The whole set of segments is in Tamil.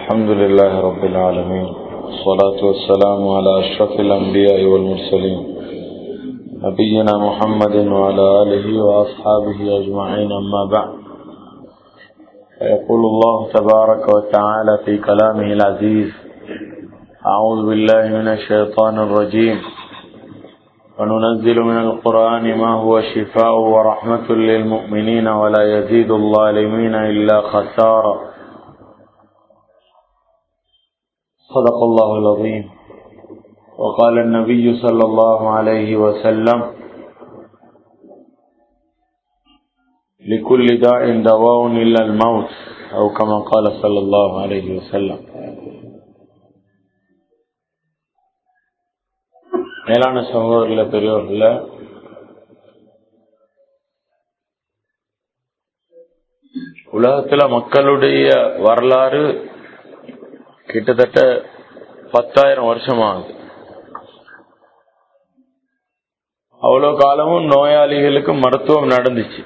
الحمد لله رب العالمين والصلاة والسلام على أشرف الأنبياء والمرسلين نبينا محمد وعلى آله وأصحابه أجمعين أما بعد فيقول الله تبارك وتعالى في كلامه العزيز أعوذ بالله من الشيطان الرجيم وننزل من القرآن ما هو شفاء ورحمة للمؤمنين ولا يزيد الظالمين إلا خسارا صدق الله العظيم وقال النبي صلى الله عليه وسلم لكل داء دواء إلا الموت أو كما قال صلى الله عليه وسلم மேலான சகோதரர்கள பெரியவர்கள உலகத்துல மக்களுடைய வரலாறு கிட்டத்தட்ட பத்தாயிரம் வருஷம் ஆகுது அவ்வளவு காலமும் நோயாளிகளுக்கு மருத்துவம் நடந்துச்சு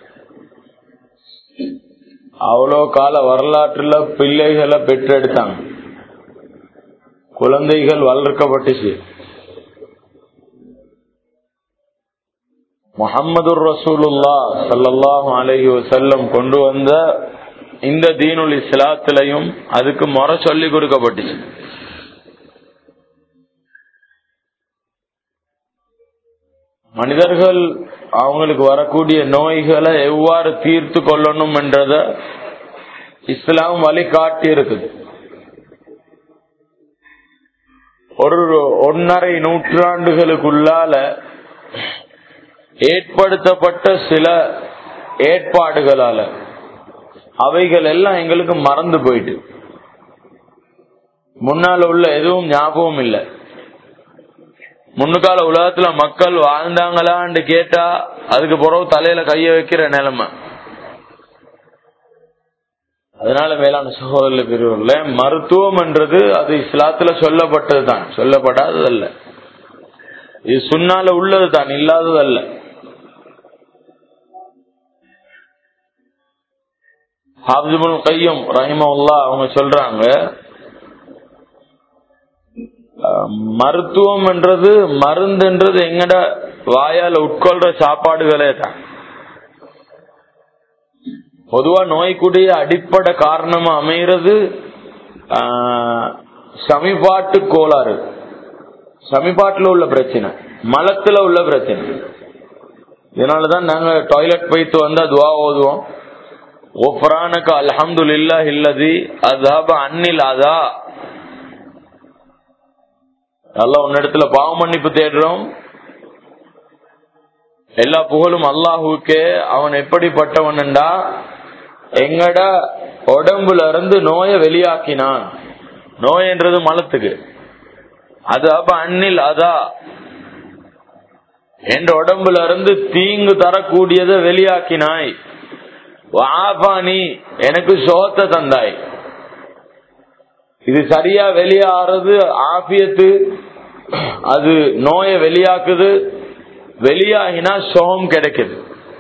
அவ்வளோ கால வரலாற்றுல பிள்ளைகளை பெற்றெடுத்தாங்க குழந்தைகள் வளர்க்கப்பட்டுச்சு முகமது ரசூலுல்லா சல்லாஹு அலஹி வசல்லம் கொண்டு வந்த இந்த தீனுல் இஸ்லாத்திலையும் அதுக்கு முறை சொல்லி கொடுக்கப்பட்டுச்சு மனிதர்கள் அவங்களுக்கு வரக்கூடிய நோய்களை எவ்வாறு தீர்த்து கொள்ளணும் என்றத இஸ்லாம் வழிகாட்டி இருக்குது ஒரு ஒன்னரை நூற்றாண்டுகளுக்குள்ளால ஏற்படுத்தப்பட்ட சில ஏற்பாடுகளால அவைகள் எல்லாம் எங்களுக்கு மறந்து போயிட்டு முன்னால உள்ள எதுவும் ஞாபகம் இல்லை முன்னுக்கால உலகத்துல மக்கள் வாழ்ந்தாங்களான்னு கேட்டா அதுக்கு பிறகு தலையில கைய வைக்கிற நிலைமை அதனால மேலான சகோதரர்கள் பிரிவுல மருத்துவம் என்றது அது இஸ்லாத்துல சொல்லப்பட்டது தான் சொல்லப்படாதது அல்ல இது சுண்ணால உள்ளது தான் இல்லாதது அல்ல ஹாபிபுல் கையும் ரஹிமவுல்லா அவங்க சொல்றாங்க மருத்துவம் என்றது மருந்துன்றது எங்கட வாயால உட்கொள்ற சாப்பாடுகளே தான் பொதுவா நோய்க்குடைய அடிப்படை காரணமா அமைகிறது சமிபாட்டு கோளாறு சமிபாட்டுல உள்ள பிரச்சனை மலத்துல உள்ள பிரச்சனை இதனாலதான் நாங்க டாய்லெட் போயிட்டு வந்தா துவா ஓதுவோம் ஒஃபரானுக்கு அல்ஹம்து இல்லா இல்லதி அதாப அன்னில் அதா நல்லா உன்னிடத்துல பாவ மன்னிப்பு தேடுறோம் எல்லா புகழும் அல்லாஹுக்கே அவன் எப்படிப்பட்டவன்டா எங்கட உடம்புல இருந்து நோயை வெளியாக்கினான் நோய் என்றது மலத்துக்கு அது அப்ப அண்ணில் அதா என்ற உடம்புல இருந்து தீங்கு தரக்கூடியதை வெளியாக்கினாய் வாபானி எனக்கு சோத்த தந்தாய் இது சரியா வெளியாறது ஆபியத்து அது நோயை வெளியாக்குது வெளியாகினா சோகம் கிடைக்குது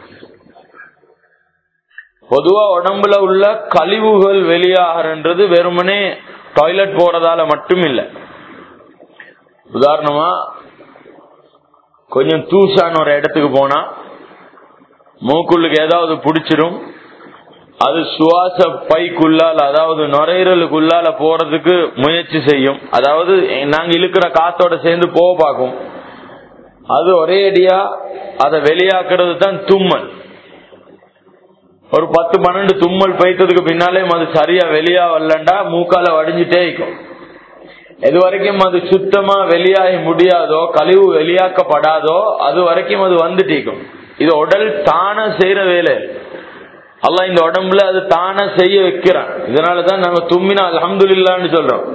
பொதுவா உடம்புல உள்ள கழிவுகள் வெளியாகிறன்றது வெறுமனே டாய்லெட் போறதால மட்டும் இல்லை உதாரணமா கொஞ்சம் தூசான ஒரு இடத்துக்கு போனா மூக்குள்ளுக்கு ஏதாவது பிடிச்சிரும் அது சுவாச பைக்குள்ளால் அதாவது நுரையீரலுக்குள்ளால போறதுக்கு முயற்சி செய்யும் அதாவது நாங்க இழுக்கிற காத்தோட சேர்ந்து போக பார்க்கும் அது ஒரே அடியா அதை வெளியாக்குறது தான் தும்மல் ஒரு பத்து பன்னெண்டு தும்மல் பைத்ததுக்கு பின்னாலே அது சரியா வெளியா வரலண்டா மூக்கால வடிஞ்சிட்டே இருக்கும் எது வரைக்கும் அது சுத்தமா வெளியாகி முடியாதோ கழிவு வெளியாக்கப்படாதோ அது வரைக்கும் அது வந்துட்டீக்கும் இது உடல் தான செய்யற வேலை அல்ல இந்த உடம்புல அது தான செய்ய வைக்கிறான் இதனாலதான் நாங்க தும்மினா அலமது இல்லான்னு சொல்றோம்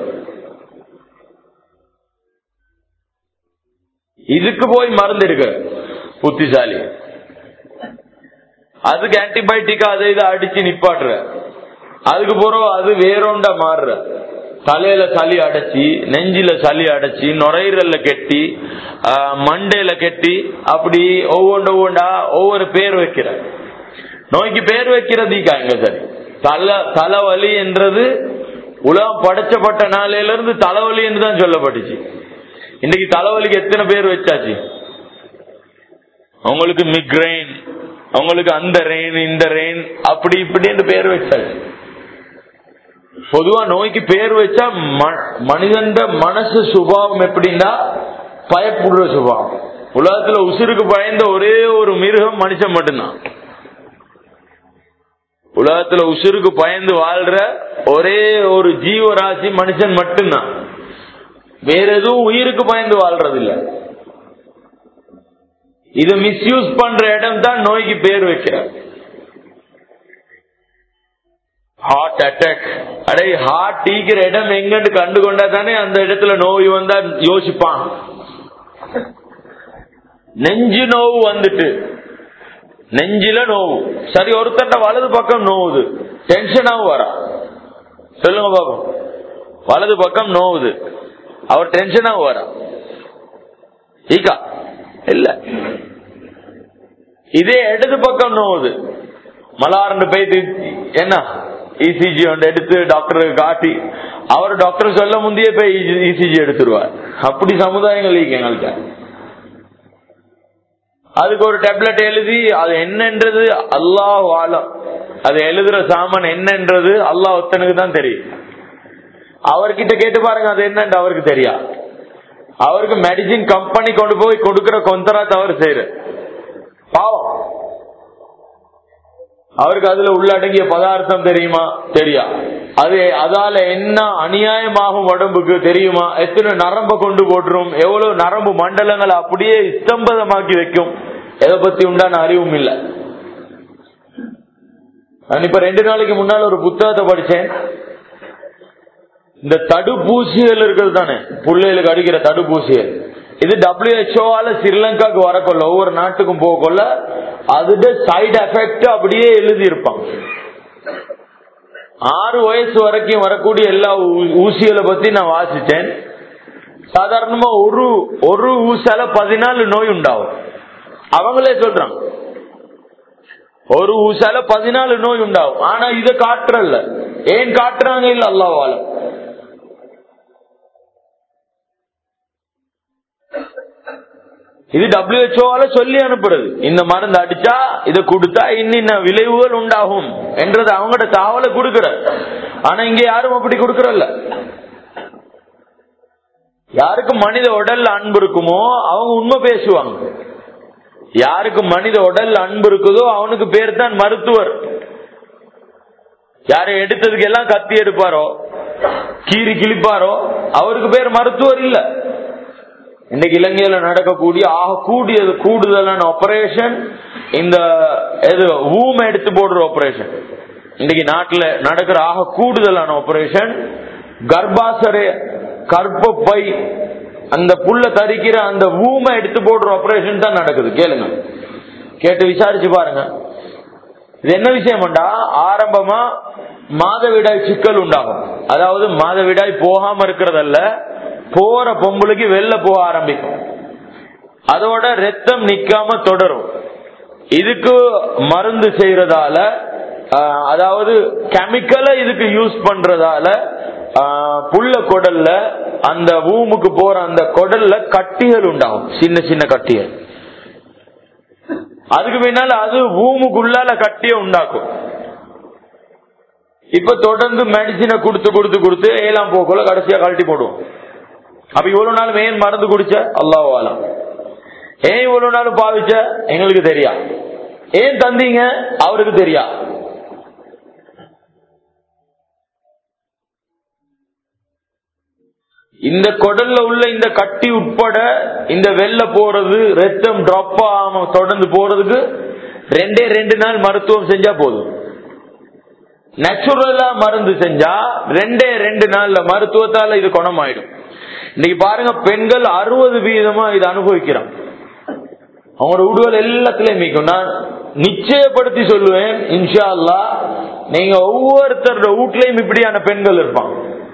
இதுக்கு போய் மருந்து எடுக்க புத்திசாலி அதுக்கு ஆன்டிபயோட்டிக் அதை இதை அடிச்சு நிப்பாட்டுற அதுக்கு பிறகு அது வேறொண்டா மாறுற தலையில சளி அடைச்சி நெஞ்சில சளி அடைச்சி நுரையீரல்ல கெட்டி மண்டையில கெட்டி அப்படி ஒவ்வொன்று ஒவ்வொன்றா ஒவ்வொரு பேர் வைக்கிற நோய்க்கு பேர் வைக்கிறதுக்கா எங்க சரி தலை தலைவலி என்றது உலகம் படைச்சப்பட்ட நாளையில இருந்து தலைவலின்னு தான் சொல்லப்பட்டுச்சு இன்னைக்கு தலைவலிக்கு எத்தனை பேர் வச்சாச்சு அவங்களுக்கு மிக்ரைன் அவங்களுக்கு அந்த ரெயின் இந்த ரெயின் அப்படி இப்படின்னு பேர் வச்சாச்சு பொதுவா நோய்க்கு பேர் வச்சா மனிதன் மனசு சுபாவம் எப்படின்னா பயப்படுற சுபாவம் உலகத்துல உசுருக்கு பயந்த ஒரே ஒரு மிருகம் மனுஷன் மட்டும்தான் உலகத்துல உசுருக்கு பயந்து வாழ்ற ஒரே ஒரு ஜீவராசி மனுஷன் மட்டும்தான் வேற எதுவும் உயிருக்கு பயந்து வாழ்றது இல்ல இத மிஸ்யூஸ் பண்ற இடம் தான் நோய்க்கு பேர் வைக்கிற ஹார்ட் அட்டாக் அடே ஹார்ட் டீக்கிற இடம் எங்கன்னு கண்டு கொண்டா தானே அந்த இடத்துல நோய் வந்தா யோசிப்பான் நெஞ்சு நோவு வந்துட்டு நெஞ்சில நோவு சரி ஒருத்தட்ட வலது பக்கம் நோவுது டென்ஷனாவும் வரா சொல்லுங்க பாப்போம் வலது பக்கம் நோவுது அவர் டென்ஷனாவும் வரா ஈக்கா இல்ல இதே இடது பக்கம் நோவுது மலார்னு போயிட்டு என்ன இசிஜி ஒன்று எடுத்து டாக்டருக்கு காட்டி அவர் டாக்டர் சொல்ல முந்தைய போய் இசிஜி எடுத்துருவார் அப்படி சமுதாயங்கள் இருக்கு எங்கள்கிட்ட அதுக்கு ஒரு டேப்லெட் எழுதி அது என்னன்றது அல்லாஹ் ஆலம் அது எழுதுற சாமான் என்னன்றது அல்லாஹ் ஒத்தனுக்கு தான் தெரியும் அவர்கிட்ட கேட்டு பாருங்க அது என்னன்னு அவருக்கு தெரியா அவருக்கு மெடிசின் கம்பெனி கொண்டு போய் கொடுக்கிற கொந்தரா தவறு செய்யற பாவம் அவருக்கு அதுல உள்ளடங்கிய பதார்த்தம் தெரியுமா தெரியா அது அதால என்ன அநியாயமாகும் உடம்புக்கு தெரியுமா எத்தனை நரம்ப கொண்டு போட்டுரும் எவ்வளவு நரம்பு மண்டலங்களை அப்படியே ஸ்தம்பதமாக்கி வைக்கும் எதை பத்தி உண்டான அறிவும் இல்ல நான் இப்ப ரெண்டு நாளைக்கு முன்னால் ஒரு புத்தகத்தை படிச்சேன் இந்த தடுப்பூசிகள் இருக்கிறது தானே பிள்ளைகளுக்கு அடிக்கிற தடுப்பூசிகள் இது டபிள்யூஹெச்ஓவால ஸ்ரீலங்காக்கு வரக்கொள்ள ஒவ்வொரு நாட்டுக்கும் போகக்கொள்ள அதுட சைடு எஃபெக்ட் அப்படியே எழுதி இருப்பாங்க ஆறு வயசு வரைக்கும் வரக்கூடிய எல்லா ஊசிகளை பத்தி நான் வாசிச்சேன் சாதாரணமா ஒரு ஒரு ஊசால பதினாலு நோய் உண்டாகும் அவங்களே சொல்றாங்க ஒரு ஊசால பதினாலு நோய் உண்டாகும் ஆனா இத காட்டுறல்ல ஏன் காட்டுறாங்க இல்ல அல்லாவால இது டபிள்யூஹெச்ஓவால சொல்லி அனுப்புறது இந்த மருந்து அடிச்சா இதை கொடுத்தா இன்னின்ன விளைவுகள் உண்டாகும் என்றது அவங்களோட தாவலை கொடுக்கற ஆனா இங்க யாரும் அப்படி கொடுக்கறல்ல யாருக்கு மனித உடல்ல அன்பு இருக்குமோ அவங்க உண்மை பேசுவாங்க யாருக்கு மனித உடல்ல அன்பு இருக்குதோ அவனுக்கு பேர் தான் மருத்துவர் யாரை எடுத்ததுக்கு எல்லாம் கத்தி எடுப்பாரோ கீறி கிழிப்பாரோ அவருக்கு பேர் மருத்துவர் இல்ல இன்னைக்கு இலங்கையில நடக்கக்கூடிய ஆக கூடியது கூடுதலான ஆபரேஷன் இந்த எது ஊமை எடுத்து போடுற ஆபரேஷன் இன்னைக்கு நாட்டுல நடக்கிற ஆக கூடுதலான ஆபரேஷன் கர்ப்பாசரே கர்ப்பப்பை அந்த புல்ல தரிக்கிற அந்த ஊமை எடுத்து போடுற ஆபரேஷன் தான் நடக்குது கேளுங்க கேட்டு விசாரிச்சு பாருங்க இது என்ன விஷயம்டா ஆரம்பமா மாதவிடாய் சிக்கல் உண்டாகும் அதாவது மாதவிடாய் போகாம இருக்கிறதல்ல போற பொம்பளைக்கு வெளில போக ஆரம்பிக்கும் அதோட ரத்தம் நிக்காம தொடரும் இதுக்கு மருந்து செய்யறதால அதாவது கெமிக்கலை இதுக்கு யூஸ் பண்றதால புள்ள குடல்ல அந்த ஊமுக்கு போற அந்த குடல்ல கட்டிகள் உண்டாகும் சின்ன சின்ன கட்டிகள் அதுக்கு பின்னால அது ஊமுக்குள்ளால கட்டிய உண்டாக்கும் இப்ப தொடர்ந்து மெடிசினை கொடுத்து கொடுத்து கொடுத்து ஏழாம் போக்குள்ள கடைசியா கழட்டி போடுவோம் அப்ப இவ்வளவு நாள் ஏன் மருந்து குடிச்ச அல்லாவாலம் ஏன் இவ்வளவு நாள் பாவிச்ச எங்களுக்கு தெரியா ஏன் தந்தீங்க அவருக்கு தெரியா இந்த குடல்ல உள்ள இந்த கட்டி உட்பட இந்த வெள்ள போறது ரத்தம் டிராப் ஆகாம தொடர்ந்து போறதுக்கு ரெண்டே ரெண்டு நாள் மருத்துவம் செஞ்சா போதும் நேச்சுரலா மருந்து செஞ்சா ரெண்டே ரெண்டு நாள்ல மருத்துவத்தால இது குணமாயிடும் இன்னைக்கு பாருங்க பெண்கள் அறுபது வீதமா இதை அனுபவிக்கிறான் அவங்களோட உடல் எல்லாத்திலயும் மீக்கும் நான் நிச்சயப்படுத்தி சொல்லுவேன் இன்ஷா அல்லா நீங்க ஒவ்வொருத்தரோட வீட்லயும் இப்படியான பெண்கள் இருப்பாங்க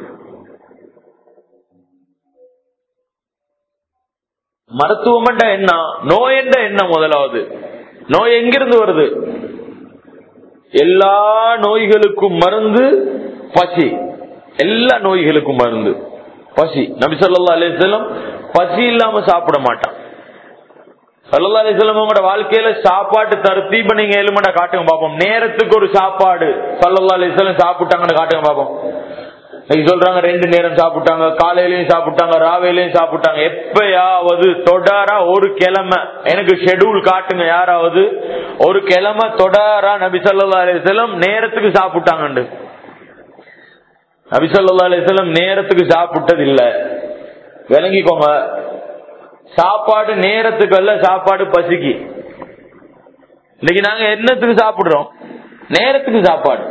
மருத்துவம் என்ன நோய் என்ற என்ன முதலாவது நோய் எங்கிருந்து வருது எல்லா நோய்களுக்கும் மருந்து பசி எல்லா நோய்களுக்கும் மருந்து பசி நபி சொல்லா அலிஸ்லம் பசி இல்லாம சாப்பிட மாட்டான் சல்லா அலிஸ்லம் உங்களோட வாழ்க்கையில சாப்பாட்டு தருத்தீப நீங்க எலுமண்டா காட்டுங்க பாப்போம் நேரத்துக்கு ஒரு சாப்பாடு சல்லா அலிஸ்லம் சாப்பிட்டாங்கன்னு காட்டுங்க பாப்போம் இன்னைக்கு சொல்றாங்க ரெண்டு நேரம் சாப்பிட்டாங்க காலையிலயும் சாப்பிட்டாங்க ராவையிலயும் சாப்பிட்டாங்க எப்பயாவது தொடரா ஒரு கிழமை எனக்கு ஷெடியூல் காட்டுங்க யாராவது ஒரு கிழமை தொடரா நபி சொல்லா அலிஸ்லம் நேரத்துக்கு சாப்பிட்டாங்கண்டு நபி சொல்லா அலிஸ்லம் நேரத்துக்கு சாப்பிட்டது இல்ல விளங்கிக்கோங்க சாப்பாடு நேரத்துக்கு அல்ல சாப்பாடு பசிக்கு இன்னைக்கு நாங்க என்னத்துக்கு சாப்பிடுறோம் நேரத்துக்கு சாப்பாடு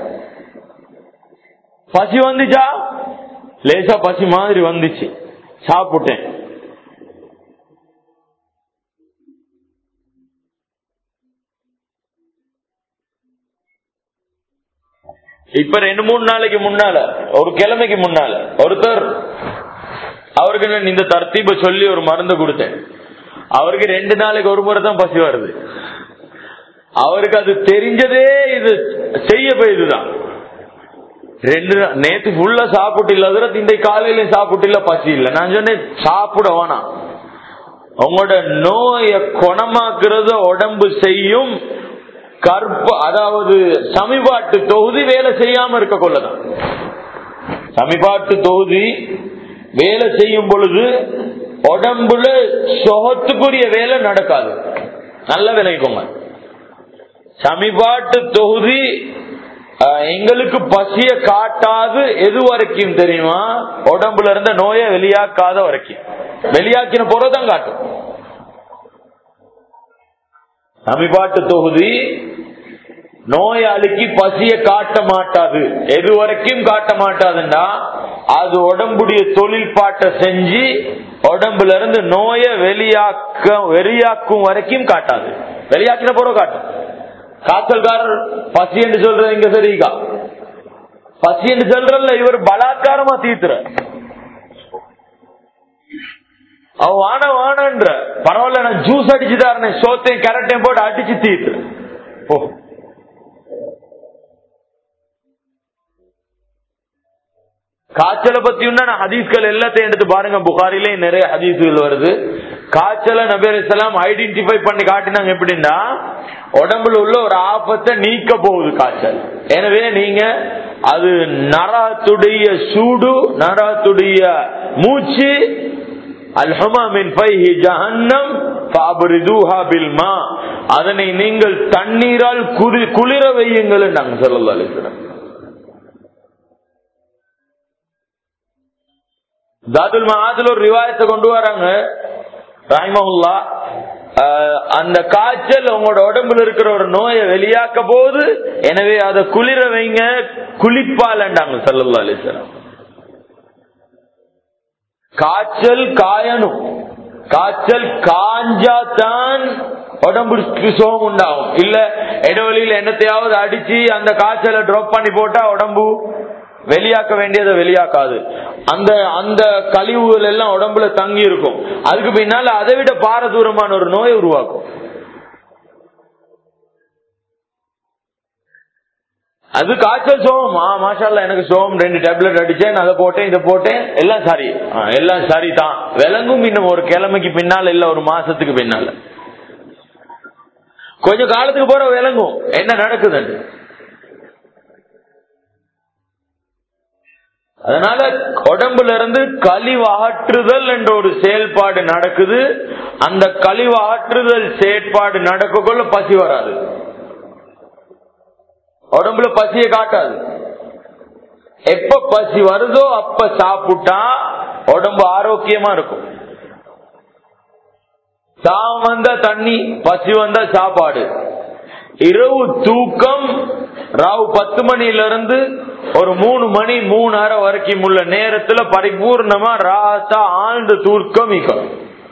பசி வந்துச்சா லேசா பசி மாதிரி வந்துச்சு சாப்பிட்டேன் இப்ப ரெண்டு மூணு நாளைக்கு முன்னால ஒரு கிழமைக்கு முன்னால ஒருத்தர் அவருக்கு நான் இந்த தர்த்தீப சொல்லி ஒரு மருந்து கொடுத்தேன் அவருக்கு ரெண்டு நாளைக்கு ஒரு முறை தான் பசி வருது அவருக்கு அது தெரிஞ்சதே இது செய்ய போயதுதான் ரெண்டு நா- நேத்து ஃபுல்லா சாப்பிட்டு இல்லாத இந்த காலையில சாப்பிட்டு இல்ல பசி இல்ல நான் சொன்னேன் சாப்பிட வேணாம் உங்களோட நோயை குணமாக்குறத உடம்பு செய்யும் கற்ப அதாவது சமிபாட்டு தொகுதி வேலை செய்யாம இருக்க கொள்ளதான் சமிபாட்டு தொகுதி வேலை செய்யும் பொழுது உடம்புல சொகத்துக்குரிய வேலை நடக்காது நல்ல விளைக்கோங்க சமிபாட்டு தொகுதி அஹ், எங்களுக்கு பசிய காட்டாது எது வரைக்கும் தெரியுமா உடம்புல இருந்த நோயை வெளியாக்காத வரைக்கும் வெளியாக்கின பொருள்தான் காட்டும் சமிபாட்டு தொகுதி நோயாளிக்கு பசிய காட்ட மாட்டாது எது வரைக்கும் காட்ட மாட்டாதுன்னா அது உடம்புடைய தொழில்பாட்டை செஞ்சு உடம்புல இருந்து நோயை வெளியாக்க வெளியாக்கும் வரைக்கும் காட்டாது வெளியாக்கின பிறகு காட்டும் காய்ச்சல்காரர் பசி என்று சொல்றது இங்க சரிக்கா பசி என்று சொல்றல இவர் பலாத்காரமா தீத்துற அவ வான வானன்ற பரவாயில்ல நான் ஜூஸ் அடிச்சு தரேன் சோத்தையும் கேரட்டையும் போட்டு அடிச்சு தீத்துற ஓ காய்ச்சலை பத்தி நான் ஹதீஸ்கள் எல்லாத்தையும் எடுத்து பாருங்க புகாரிலே நிறைய ஹதீஸ்கள் வருது காய்ச்சலை நபி அலிஸ்லாம் ஐடென்டிஃபை பண்ணி காட்டினாங்க எப்படின்னா உடம்புல உள்ள ஒரு ஆபத்தை நீக்க போகுது காய்ச்சல் எனவே நீங்க அது நரத்துடைய சூடு நரத்துடைய மூச்சு அல்ஹமாமின் ஃபைஹி ஜஹன்னம் ஃபஅப்ரிதுஹா பில் மா அதனை நீங்கள் தண்ணீரால் குதி- குளிர வையுங்கள் நாங்க ஸல்லல்லாஹு அலைஹி வஸல்லம் தாதுல் மகாதுல ஒரு ரிவாயத்தை கொண்டு வராங்க ராய்மஹுல்லா ஆஹ், அந்த காய்ச்சல் உங்களோட உடம்புல இருக்கிற ஒரு நோயை வெளியாக்க போது எனவே அதை குளிர வைங்க குளிப்பாலண்டாங்க சல்லல்லா அலிஸ்லாம் காய்ச்சல் காயணும் காய்ச்சல் காஞ்சாதான் உடம்புக்கு சோகம் உண்டாகும் இல்ல இடைவெளியில என்னத்தையாவது அடிச்சு அந்த காய்ச்சலை டிராப் பண்ணி போட்டா உடம்பு வெளியாக்க வேண்டியதை வெளியாக்காது அந்த அந்த கழிவுகள் எல்லாம் உடம்புல தங்கி இருக்கும் அதுக்கு பின்னால அதை விட பாரதூரமான ஒரு நோயை உருவாக்கும் அது காய்ச்சல் சோகம் ஆ மாஷால்ல எனக்கு சோகம் ரெண்டு டேப்லெட் அடிச்சேன் அதை போட்டேன் இதை போட்டேன் எல்லாம் சரி ஆ, எல்லாம் சரி தான் விளங்கும் இன்னும் ஒரு கிழமைக்கு பின்னால இல்ல ஒரு மாசத்துக்கு பின்னால கொஞ்சம் காலத்துக்கு போற விளங்கும் என்ன நடக்குதுன்னு அதனால உடம்புல இருந்து கழிவு அகற்றுதல் என்ற ஒரு செயல்பாடு நடக்குது அந்த கழிவு அகற்றுதல் செயற்பாடு நடக்கக்குள்ள பசி வராது உடம்புல பசியை காட்டாது எப்ப பசி வருதோ அப்ப சாப்பிட்டா உடம்பு ஆரோக்கியமா இருக்கும் தாகம் வந்தா தண்ணி பசி வந்தா சாப்பாடு இரவு தூக்கம் ராவு பத்து மணில இருந்து ஒரு மூணு மணி மூணு அரை வரைக்கும் உள்ள நேரத்துல பரிபூர்ணமா ராசா ஆழ்ந்த தூக்கம் ஈக்கும்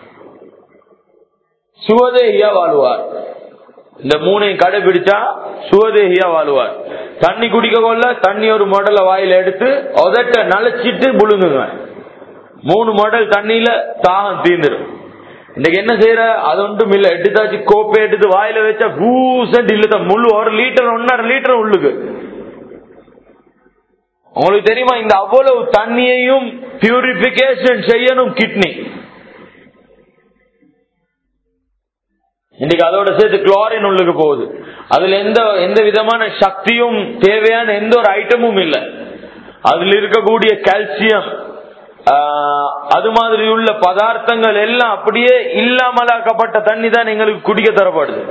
சுவதேகியா வாழ்வார் இந்த மூணையும் கடைபிடிச்சா சுவதேகியா வாழ்வார் தண்ணி குடிக்க கொள்ள தண்ணி ஒரு மாடல வாயில எடுத்து உதட்ட நனைச்சிட்டு புழுங்குங்க மூணு மாடல் தண்ணியில தாகம் தீந்துரும் இன்னைக்கு என்ன செய்யற அது ஒன்றும் இல்ல எடுத்தாச்சு கோப்பை எடுத்து வாயில வச்சா பூசண்ட் இல்ல முள்ளு ஒரு லிட்டர் ஒன்னரை லிட்டர் உள்ளுக்கு உங்களுக்கு தெரியுமா இந்த அவ்வளவு தண்ணியையும் பியூரிபிகேஷன் செய்யணும் கிட்னி இன்னைக்கு அதோட சேர்த்து குளோரின் உள்ளுக்கு போகுது அதுல எந்த எந்த விதமான சக்தியும் தேவையான எந்த ஒரு ஐட்டமும் இல்லை அதுல இருக்கக்கூடிய கால்சியம் அது மாதிரி உள்ள பதார்த்தங்கள் எல்லாம் அப்படியே இல்லாமலாக்கப்பட்ட தண்ணி தான் எங்களுக்கு குடிக்க தரப்படுது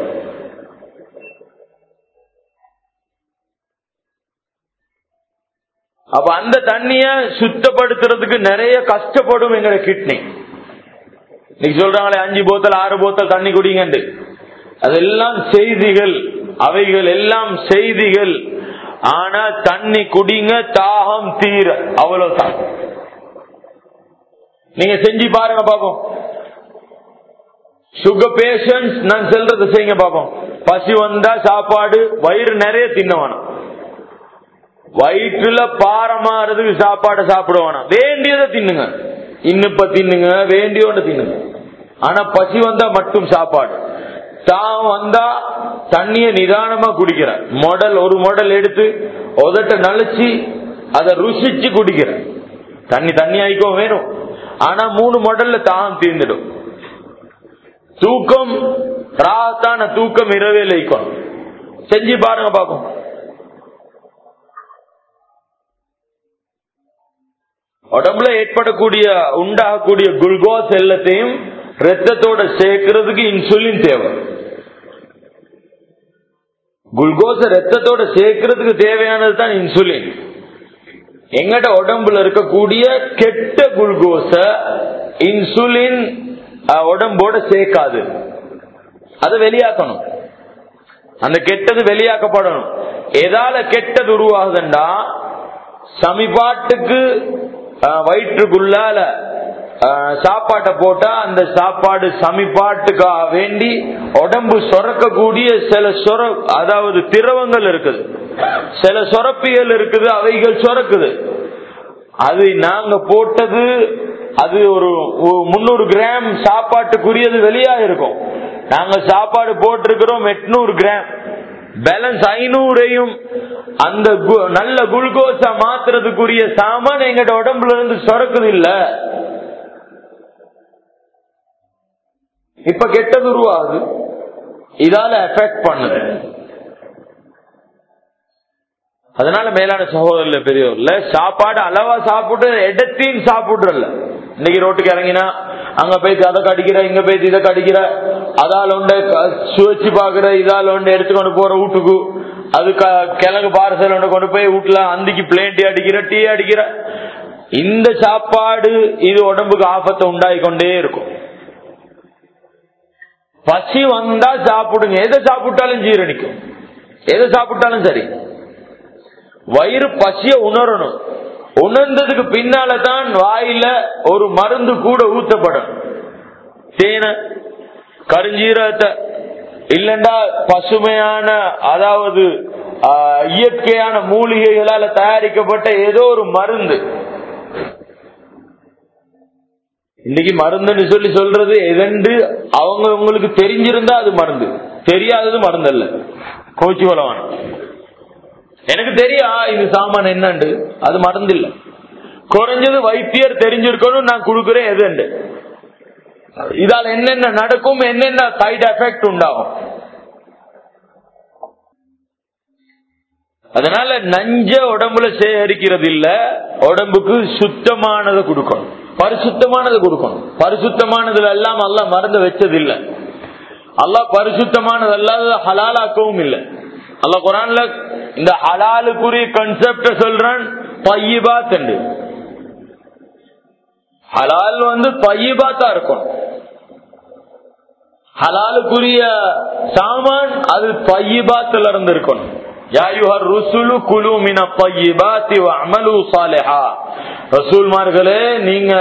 அப்ப அந்த தண்ணிய சுத்தப்படுத்துறதுக்கு நிறைய கஷ்டப்படும் எங்க கிட்னி இன்னைக்கு சொல்றாங்களே அஞ்சு போத்தல் ஆறு போத்தல் தண்ணி குடிங்கண்டு அதெல்லாம் செய்திகள் அவைகள் எல்லாம் செய்திகள் ஆனா தண்ணி குடிங்க தாகம் தீர அவ்வளவுதான் நீங்க செஞ்சு பாருங்க பாப்போம் சுகர் பேஷன்ஸ் நான் செல்றத செய்யுங்க பாப்போம் பசி வந்தா சாப்பாடு வயிறு நிறைய தின்னவனும் வயிற்றுல பாரமாறதுக்கு சாப்பாடு சாப்பிடுவானா வேண்டியதை தின்னுங்க இன்னுப்ப தின்னுங்க வேண்டியோட தின்னுங்க ஆனா பசி வந்தா மட்டும் சாப்பாடு தான் வந்தா தண்ணிய நிதானமா குடிக்கிற மாடல் ஒரு மாடல் எடுத்து உதட்ட நலைச்சு அதை ருசிச்சு குடிக்கிற தண்ணி தண்ணி ஆயிக்கோ வேணும் ஆனா மூணு மாடல்ல தாகம் தீர்ந்துடும் தூக்கம் ராத்தான தூக்கம் இரவே லைக்கணும் செஞ்சு பாருங்க பாப்போம் உடம்புல ஏற்படக்கூடிய உண்டாகக்கூடிய குளுக்கோஸ் எல்லாத்தையும் ரத்தத்தோட சேர்க்கறதுக்கு இன்சுலின் தேவை குளுக்கோஸ ரத்தத்தோட சேர்க்கறதுக்கு தேவையானது தான் இன்சுலின் எங்கட உடம்புல இருக்கக்கூடிய கெட்ட குளுக்கோஸ இன்சுலின் உடம்போட சேர்க்காது அது வெளியாக்கணும் அந்த கெட்டது வெளியாக்கப்படணும் எதால கெட்டது உருவாகுதுண்டா சமிபாட்டுக்கு வயிற்றுக்குள்ளால சாப்பாட்டை போட்டா அந்த சாப்பாடு சமிபாட்டுக்காக வேண்டி உடம்பு சொரக்கக்கூடிய சில சொர அதாவது திரவங்கள் இருக்குது சில சொரப்பியல் இருக்குது அவைகள் சொரக்குது அது நாங்க போட்டது அது ஒரு முன்னூறு கிராம் சாப்பாட்டுக்குரியது வெளியா இருக்கும் நாங்க சாப்பாடு போட்டிருக்கிறோம் எட்நூறு கிராம் பேலன்ஸ் ஐநூறையும் அந்த நல்ல குளுக்கோஸ மாத்துறதுக்குரிய சாமான் எங்கட உடம்புல இருந்து சுரக்குது இல்ல இப்ப கெட்டது உருவாகுது இதால எஃபெக்ட் பண்ணுது அதனால மேலான சகோதரர்ல பெரியவர்ல சாப்பாடு அளவா சாப்பிட்டு இடத்தையும் சாப்பிடுறல இன்னைக்கு ரோட்டுக்கு இறங்கினா அங்க போய் அதை கடிக்கிற இங்க போய் இதை கடிக்கிற அதால ஒன்று சுவைச்சு பாக்குற இதால ஒன்று எடுத்துக்கொண்டு போற வீட்டுக்கு அது கிழங்கு பார்சல் ஒன்று கொண்டு போய் வீட்டுல அந்திக்கு பிளேன் டீ அடிக்கிற டீ அடிக்கிற இந்த சாப்பாடு இது உடம்புக்கு ஆபத்தை உண்டாகி கொண்டே இருக்கும் பசி வந்தா சாப்பிடுங்க எதை சாப்பிட்டாலும் ஜீரணிக்கும் எதை சாப்பிட்டாலும் சரி வயிறு பசிய உணரணும் உணர்ந்ததுக்கு பின்னால தான் வாயில ஒரு மருந்து கூட ஊத்தப்படும் தேனை கருஞ்சீரகத்தை இல்லண்டா பசுமையான அதாவது இயற்கையான மூலிகைகளால தயாரிக்கப்பட்ட ஏதோ ஒரு மருந்து இன்னைக்கு மருந்துன்னு சொல்லி சொல்றது எதண்டு அவங்க உங்களுக்கு தெரிஞ்சிருந்தா அது மருந்து தெரியாதது மருந்து அல்ல கோச்சி கொலவான எனக்கு தெரியா இது சாமான் என்னண்டு அது மருந்து இல்ல குறைஞ்சது வைத்தியர் தெரிஞ்சிருக்கணும் நான் கொடுக்கிறேன் எதுண்டு இதால என்னென்ன நடக்கும் என்னென்ன சைடு எஃபெக்ட் உண்டாகும் அதனால நஞ்ச உடம்புல சேகரிக்கிறது இல்ல உடம்புக்கு சுத்தமானதை கொடுக்கணும் பரிசுத்தமானது கொடுக்கணும் பரிசுத்தமானதுல எல்லாம் அல்ல மறந்து வச்சது இல்ல அல்லா பரிசுத்தமானது அல்லாத ஹலாலாக்கவும் இல்லை அல்ல குரான்ல இந்த ஹலாலுக்குரிய கன்செப்ட சொல்றான் பையபாத் என்று ஹலால் வந்து பையபாத்தா இருக்கும் ஹலாலுக்குரிய சாமான் அது பையபாத்துல இருந்து இருக்கணும் ரசூல்மார்களே நீங்க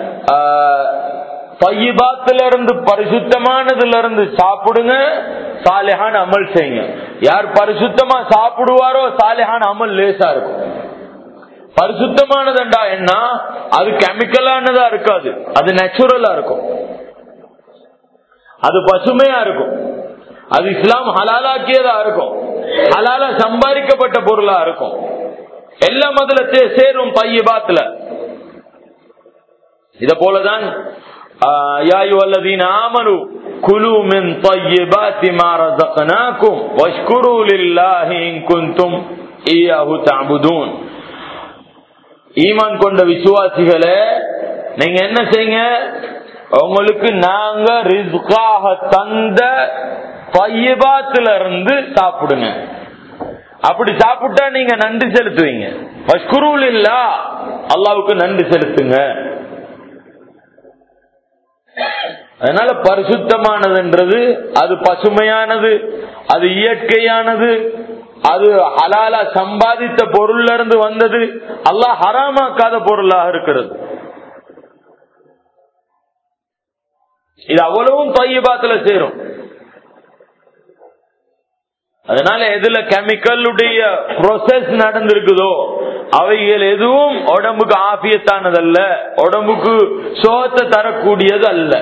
பையபாத்துல இருந்து பரிசுத்தமானதுல இருந்து சாப்பிடுங்க சாலிஹான் அமல் செய்யுங்க யார் பரிசுத்தமா சாப்பிடுவாரோ சாலிஹான் அமல் லேசா இருக்கும் பரிசுத்தமானதுண்டா என்ன அது கெமிக்கலானதா இருக்காது அது நேச்சுரலா இருக்கும் அது பசுமையா இருக்கும் அது இஸ்லாம் ஹலாலாக்கியதா இருக்கும் ஹலாலா சம்பாதிக்கப்பட்ட பொருளா இருக்கும் எல்லாம் அதுல சே- சேரும் பையபாத்துல இத போலதான் ஆஹ், யா அய்யுஹல்லதீன ஆமனு குலு மின் طيبات ما رزقناكم واشكروا لله إن كنتم إياه تعبدون ஈமான் கொண்ட விசுவாசிகளே நீங்க என்ன செய்யுங்க உங்களுக்கு நாங்க ரிஸ்காக தந்த பையபாத்துல இருந்து சாப்பிடுங்க அப்படி சாப்பிட்டா நீங்க நன்றி செலுத்துவீங்க மஷ்குருல் இல்லா அல்லாவுக்கு நன்றி செலுத்துங்க அதனால பரிசுத்தமானதுன்றது அது பசுமையானது அது இயற்கையானது அது ஹலாலா சம்பாதித்த பொருள்ல இருந்து வந்தது அல்லாஹ் ஹராமாக்காத பொருளாக இருக்கிறது இது அவ்வளவும் பையபாத்துல சேரும் அதனால எதுல கெமிக்கலுடைய ப்ரோசஸ் நடந்திருக்குதோ அவைகள் எதுவும் உடம்புக்கு ஆபியத்தானதல்ல உடம்புக்கு சோகத்தை தரக்கூடியது அல்ல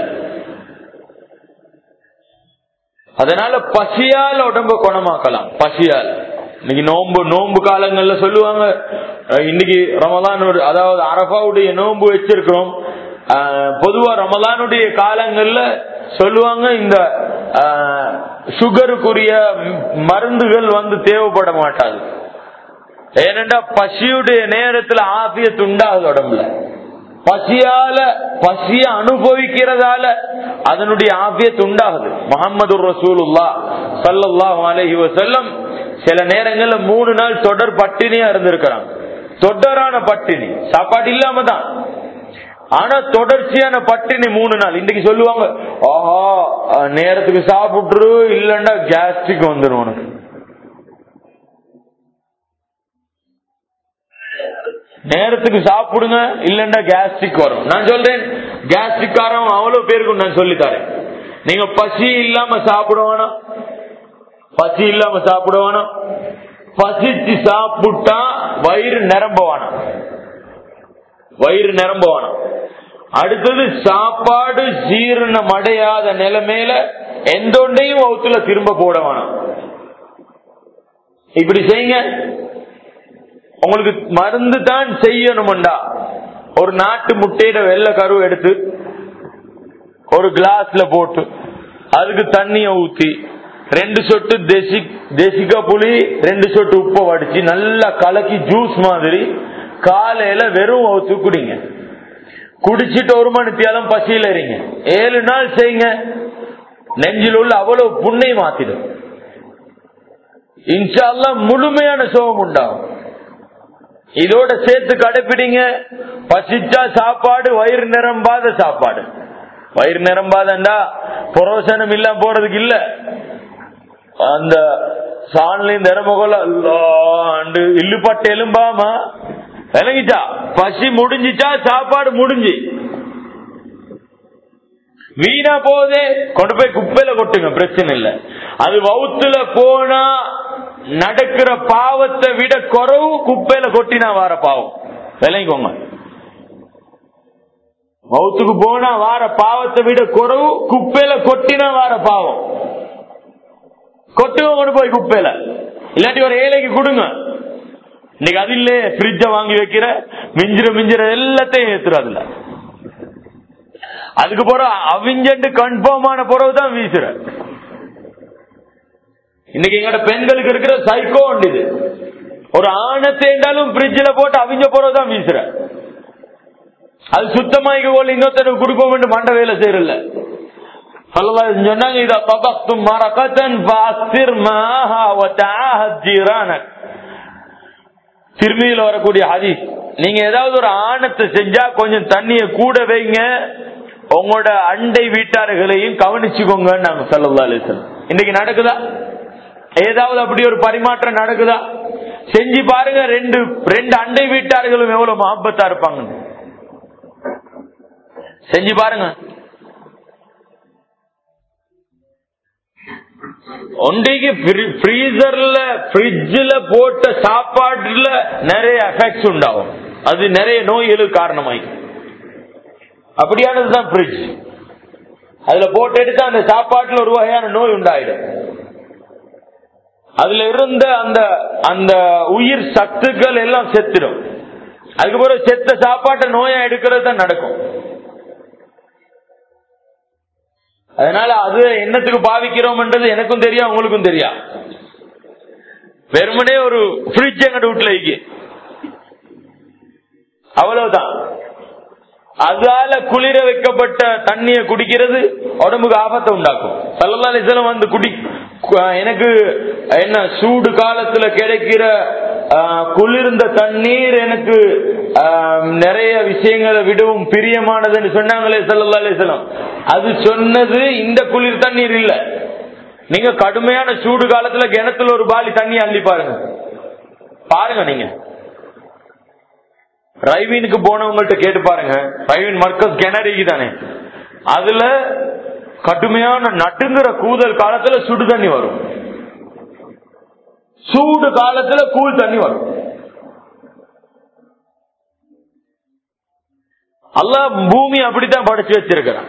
அதனால பசியால் உடம்ப குணமாக்கலாம் பசியால் இன்னைக்கு நோன்பு நோன்பு காலங்கள்ல சொல்லுவாங்க அஹ் இன்னைக்கு ரமலான் அதாவது அரபாவுடைய நோன்பு வச்சிருக்கிறோம் அஹ் பொதுவா ரமலானுடைய காலங்கள்ல சொல்லுவாங்க இந்த அஹ், சுகருக்குரிய மருந்துகள் வந்து தேவைப்பட மாட்டாது ஏனென்றா பசியுடைய நேரத்துல ஆபியத்து உண்டாகுது உடம்புல பசியால பசிய அனுபவிக்கிறதால அதனுடைய ஆபியத்து உண்டாகுது முகமது ரசூலுல்லா சல்லல்லாஹு அலைஹி வஸல்லம் சில நேரங்கள்ல மூணு நாள் தொடர் பட்டினியா இருந்திருக்கிறாங்க தொடரான பட்டினி சாப்பாடு இல்லாம தான் ஆனா தொடர்ச்சியான பட்டினி மூணு நாள் இன்னைக்கு சொல்லுவாங்க ஆஹா அஹ், நேரத்துக்கு சாப்பிட்டுரு இல்லன்னா கேஸ்ட்ரிக் வந்துடும் உனக்கு நேரத்துக்கு சாப்பிடுங்க இல்லன்னா கேஸ்ட்ரிக் வரும் நான் சொல்றேன் கேஸ்ட்ரிக் காரம் அவ்வளவு பேருக்கு நான் சொல்லி தரேன் நீங்க பசி இல்லாம சாப்பிட வேணாம் பசி இல்லாம சாப்பிட வேணாம் பசிச்சு சாப்பிட்டா வயிறு நிரம்ப வேணாம் வயிறு நிரம்ப வேணாம் அடுத்தது சாப்பாடு ஜீரணம் அடையாத நிலைமையில எந்த ஒன்றையும் வகுத்துல திரும்ப போட வேணாம் இப்படி செய்யுங்க உங்களுக்கு மருந்து தான் செய்யணும்டா ஒரு நாட்டு முட்டையிட வெள்ளை கரு எடுத்து ஒரு கிளாஸ்ல போட்டு அதுக்கு தண்ணிய ஊத்தி ரெண்டு சொட்டு தேசி தேசிக்கா புளி ரெண்டு சொட்டு உப்பை வடிச்சு நல்லா கலக்கி ஜூஸ் மாதிரி காலையில வெறும் ஊத்து குடிங்க குடிச்சிட்டு ஒரு மணித்தியாலும் பசியில இருங்க ஏழு நாள் செய்யுங்க நெஞ்சில் உள்ள அவ்வளவு புண்ணை மாத்திடும் இன்ஷால்லா முழுமையான சோகம் உண்டாகும் இதோட சேர்த்து கடைப்பிடிங்க பசிச்சா சாப்பாடு வயிறு நிரம்பாத சாப்பாடு வயிறு நிரம்பாதண்டா புரோசனம் இல்லாம போறதுக்கு இல்ல அந்த சான்லையும் திறமகோல அல்லாண்டு இல்லுப்பட்டு எலும்பாமா விளங்கிச்சா பசி முடிஞ்சிச்சா சாப்பாடு முடிஞ்சு வீணா போதே கொண்டு போய் குப்பையில கொட்டுங்க பிரச்சனை இல்ல அது வவுத்துல போனா நடக்கிற பாவத்தை விட குறவு குப்பையில கொட்டினா வார பாவம் விளங்கிக்கோங்க வவுத்துக்கு போனா வார பாவத்தை விட குறவு குப்பையில கொட்டினா வார பாவம் கொட்டுங்க கொண்டு போய் குப்பையில இல்லாட்டி ஒரு ஏழைக்கு கொடுங்க இன்னைக்கு அது இல்லையே பிரிட்ஜ வாங்கி வைக்கிற மிஞ்சிர மிஞ்சிர எல்லாத்தையும் ஏத்துற அதுல அதுக்கு போற அவிஞ்சண்டு கன்ஃபார்ம் ஆன பிறகு தான் வீசுற இன்னைக்கு எங்கட பெண்களுக்கு இருக்கிற சைக்கோ உண்டு இது ஒரு ஆணை தேண்டாலும் பிரிட்ஜில் போட்டு அவிஞ்ச பிறகு தான் வீசுற அது சுத்தமாய்க்க போல இன்னொருத்தனுக்கு கொடுப்போம் என்று மண்ட வேலை செய்யறல சொன்னாங்க இத பபக்தும் மரகத்தன் ஃபாஸ்திர் மாஹா வதஆஹத் ஜீரானக் திரும்பியில் வரக்கூடிய ஹதீஸ் நீங்க ஏதாவது ஒரு ஆணத்தை செஞ்சா கொஞ்சம் தண்ணிய கூட வைங்க உங்களோட அண்டை வீட்டார்களையும் கவனிச்சுக்கோங்க நாங்க சல்லா அலிசன் இன்னைக்கு நடக்குதா ஏதாவது அப்படி ஒரு பரிமாற்றம் நடக்குதா செஞ்சு பாருங்க ரெண்டு ரெண்டு அண்டை வீட்டார்களும் எவ்வளவு மஹப்பத்தா இருப்பாங்க செஞ்சு பாருங்க ஒன்றைக்கு ஃப்ரீசர்ல ஃப்ரிட்ஜில் போட்ட சாப்பாட்டுல நிறைய எஃபெக்ட்ஸ் உண்டாகும் அது நிறைய நோய்களுக்கு காரணமாய் அப்படியானதுதான் ஃப்ரிட்ஜ் அதுல போட்டு எடுத்து அந்த சாப்பாட்டுல ஒரு வகையான நோய் உண்டாயிடும் அதுல இருந்த அந்த அந்த உயிர் சத்துக்கள் எல்லாம் செத்துடும் அதுக்கப்புறம் செத்த சாப்பாட்டை நோயா எடுக்கிறது தான் நடக்கும் அதனால அது என்னத்துக்கு பாவிக்கிறோம்ன்றது எனக்கும் தெரியும் உங்களுக்கும் தெரியும் வெறுமனே ஒரு ஃப்ரிட்ஜ் எங்க வீட்டுல இருக்கு அவ்வளவுதான் அதால குளிர வைக்கப்பட்ட தண்ணிய குடிக்கிறது உடம்புக்கு ஆபத்தை உண்டாக்கும் சல்லல்லாசலம் வந்து குடி எனக்கு என்ன சூடு காலத்துல கிடைக்கிற குளிர்ந்த தண்ணீர் எனக்கு நிறைய விஷயங்களை விடவும் பிரியமானதுன்னு சொன்னாங்களே சல்லா அலிஸ்லாம் அது சொன்னது இந்த குளிர் தண்ணீர் இல்ல நீங்க கடுமையான சூடு காலத்துல கிணத்துல ஒரு பாலி தண்ணி அள்ளி பாருங்க பாருங்க நீங்க ரைவீனுக்கு போனவங்கள்ட்ட கேட்டு பாருங்க ரைவீன் மர்க்கஸ் கிணறிக்கு தானே அதுல கடுமையான நட்டுங்கிற கூதல் காலத்துல சுடு தண்ணி வரும் சூடு காலத்துல கூழ் தண்ணி வரும் அல்ல பூமி அப்படித்தான் படிச்சு வச்சிருக்கிறான்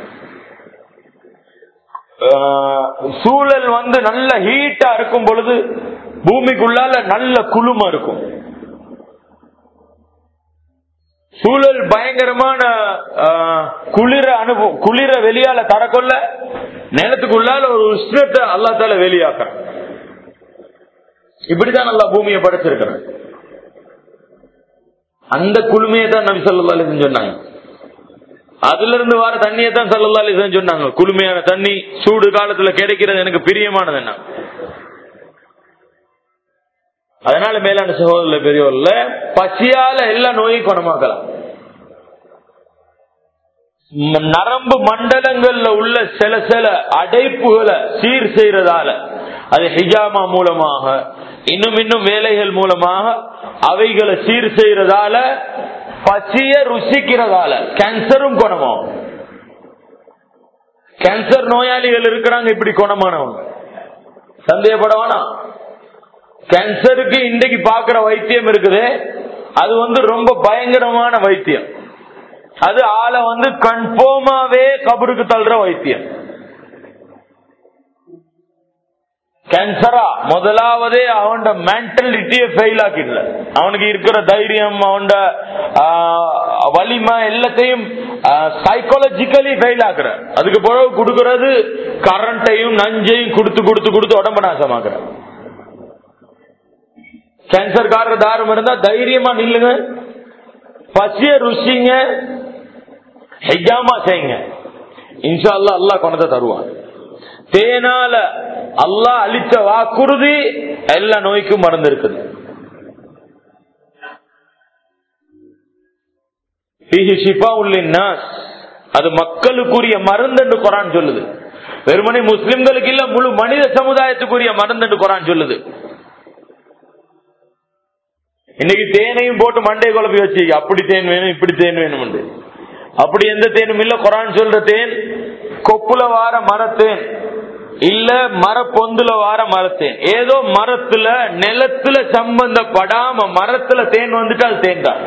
சூழல் வந்து நல்ல ஹீட்டா இருக்கும் பொழுது பூமிக்குள்ளால நல்ல குளுமா இருக்கும் சூழல் பயங்கரமான குளிர அனுபவம் குளிர வெளியால தரக்கொள்ள நிலத்துக்குள்ளால ஒரு உஷ்ணத்தை அல்லா தால வெளியாக்குறான் இப்படிதான் நல்லா பூமியை படைச்சிருக்கிறேன் அந்த குளுமையை தான் நபி சொல்லா சொன்னாங்க அதுல இருந்து வர தண்ணியை தான் சல்லா அலிசன் சொன்னாங்க குளுமையான தண்ணி சூடு காலத்துல கிடைக்கிறது எனக்கு பிரியமானது என்ன அதனால மேலான சகோதர பெரியவர்ல பசியால எல்லா நோயும் குணமாக்கலாம் நரம்பு மண்டலங்கள்ல உள்ள சில சில அடைப்புகளை சீர் செய்யறதால அது ஹிஜாமா மூலமாக இன்னும் இன்னும் வேலைகள் மூலமாக அவைகளை சீர் செய்யறதால பசிய ருசிக்கிறதால கேன்சரும் குணமாகும் கேன்சர் நோயாளிகள் இருக்கிறாங்க இப்படி குணமானவங்க சந்தேகப்படவானா கேன்சருக்கு இன்றைக்கு பாக்குற வைத்தியம் இருக்குது அது வந்து ரொம்ப பயங்கரமான வைத்தியம் அது ஆளை வந்து கன்ஃபார்மாவே கபருக்கு தள்ளுற வைத்தியம் கேன்சரா முதலாவதே அவன் மென்டலிட்டியை ஃபெயில் ஆக்கிடல அவனுக்கு இருக்கிற தைரியம் அவன் வலிமை எல்லாத்தையும் சைக்காலஜிக்கலி ஃபெயில் ஆக்குற அதுக்கு பிறகு கொடுக்கறது கரண்டையும் நஞ்சையும் கொடுத்து கொடுத்து கொடுத்து உடம்ப நாசமாக்குற கேன்சர்காரர் தாரம் இருந்தா தைரியமா நில்லுங்க பசிய ருசிங்க ஹெஜாமா செய்யுங்க இன்ஷா அல்லா அல்லா கொண்டதை தருவான் தேனால அல்லா அளித்த வாக்குறுதி எல்லா நோய்க்கும் மருந்து இருக்குது அது மக்களுக்குரிய மருந்து என்று குரான் சொல்லுது வெறுமனை முஸ்லிம்களுக்கு இல்ல முழு மனித சமுதாயத்துக்குரிய மருந்து என்று குரான் சொல்லுது இன்னைக்கு தேனையும் போட்டு மண்டை குழப்பி வச்சு அப்படி தேன் வேணும் இப்படி தேன் வேணும் அப்படி எந்த தேனும் இல்ல குரான் சொல்ற தேன் கொப்புல வார மரத்தேன் இல்ல மர பொந்துல வார மரத்தேன் ஏதோ மரத்துல நிலத்துல சம்பந்தப்படாம மரத்துல தேன் வந்துட்டு அது தேன் தான்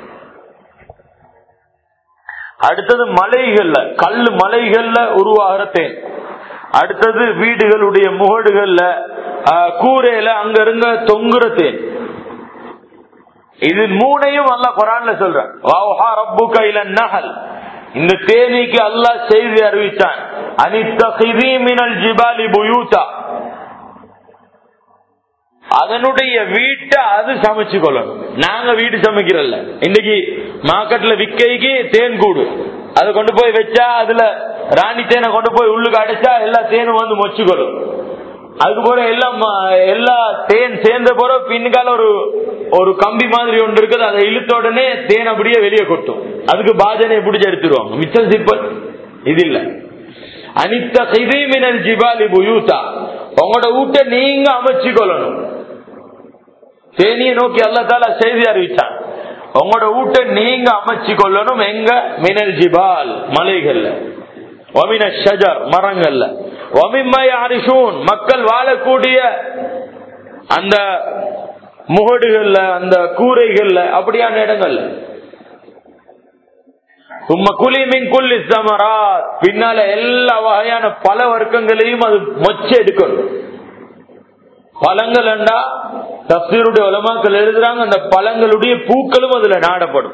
அடுத்தது மலைகள்ல கல்லு மலைகள்ல உருவாகிற தேன் அடுத்தது வீடுகளுடைய முகடுகள்ல கூரையில அங்க இருங்க தொங்குற தேன் இது மூணையும் அல்ல குரான்ல சொல்றான் நகல் இந்த தேனிக்கு அல்லாஹ் செய்தி அறிவித்தான் ஜிபாலி புயூதா அதனுடைய வீட்டை அது சமைச்சு கொள்ளணும் நாங்க வீடு சமைக்கிறல்ல இன்னைக்கு மார்க்கெட்ல விக்கைக்கு தேன் கூடு அதை கொண்டு போய் வச்சா அதுல ராணி தேனை கொண்டு போய் உள்ளுக்கு அடைச்சா எல்லா தேனும் வந்து மொச்சுக்கொள்ளும் அதுக்கு போற எல்லாம் எல்லா தேன் சேர்ந்த போற பின்னுக்கால ஒரு ஒரு கம்பி மாதிரி ஒன்று இருக்குது அதை இழுத்த உடனே தேன் அப்படியே வெளியே கொட்டும் அதுக்கு பாஜனையை பிடிச்சி எடுத்துருவாங்க மிச்சம் சிப்பல் இது இல்ல அனித்த சிதைமினல் ஜிபாலி புயூதா உங்களோட வீட்டை நீங்க அமைச்சு கொள்ளணும் தேனியை நோக்கி அல்லத்தால செய்தி அறிவிச்சான் உங்களோட வீட்டை நீங்க அமைச்சு கொள்ளணும் எங்க மினல் ஜிபால் மலைகள்ல ஒமின ஷஜர் மரங்கள்ல மக்கள் வாழக்கூடிய அந்த முகடுகள்ல அந்த கூரைகள்ல அப்படியான இடங்கள்ல பின்னால எல்லா வகையான பல வர்க்கங்களையும் அது மொச்ச எடுக்கணும் பழங்கள் என்றா தப்சீருடைய உலமாக்கள் எழுதுறாங்க அந்த பழங்களுடைய பூக்களும் அதுல நாடப்படும்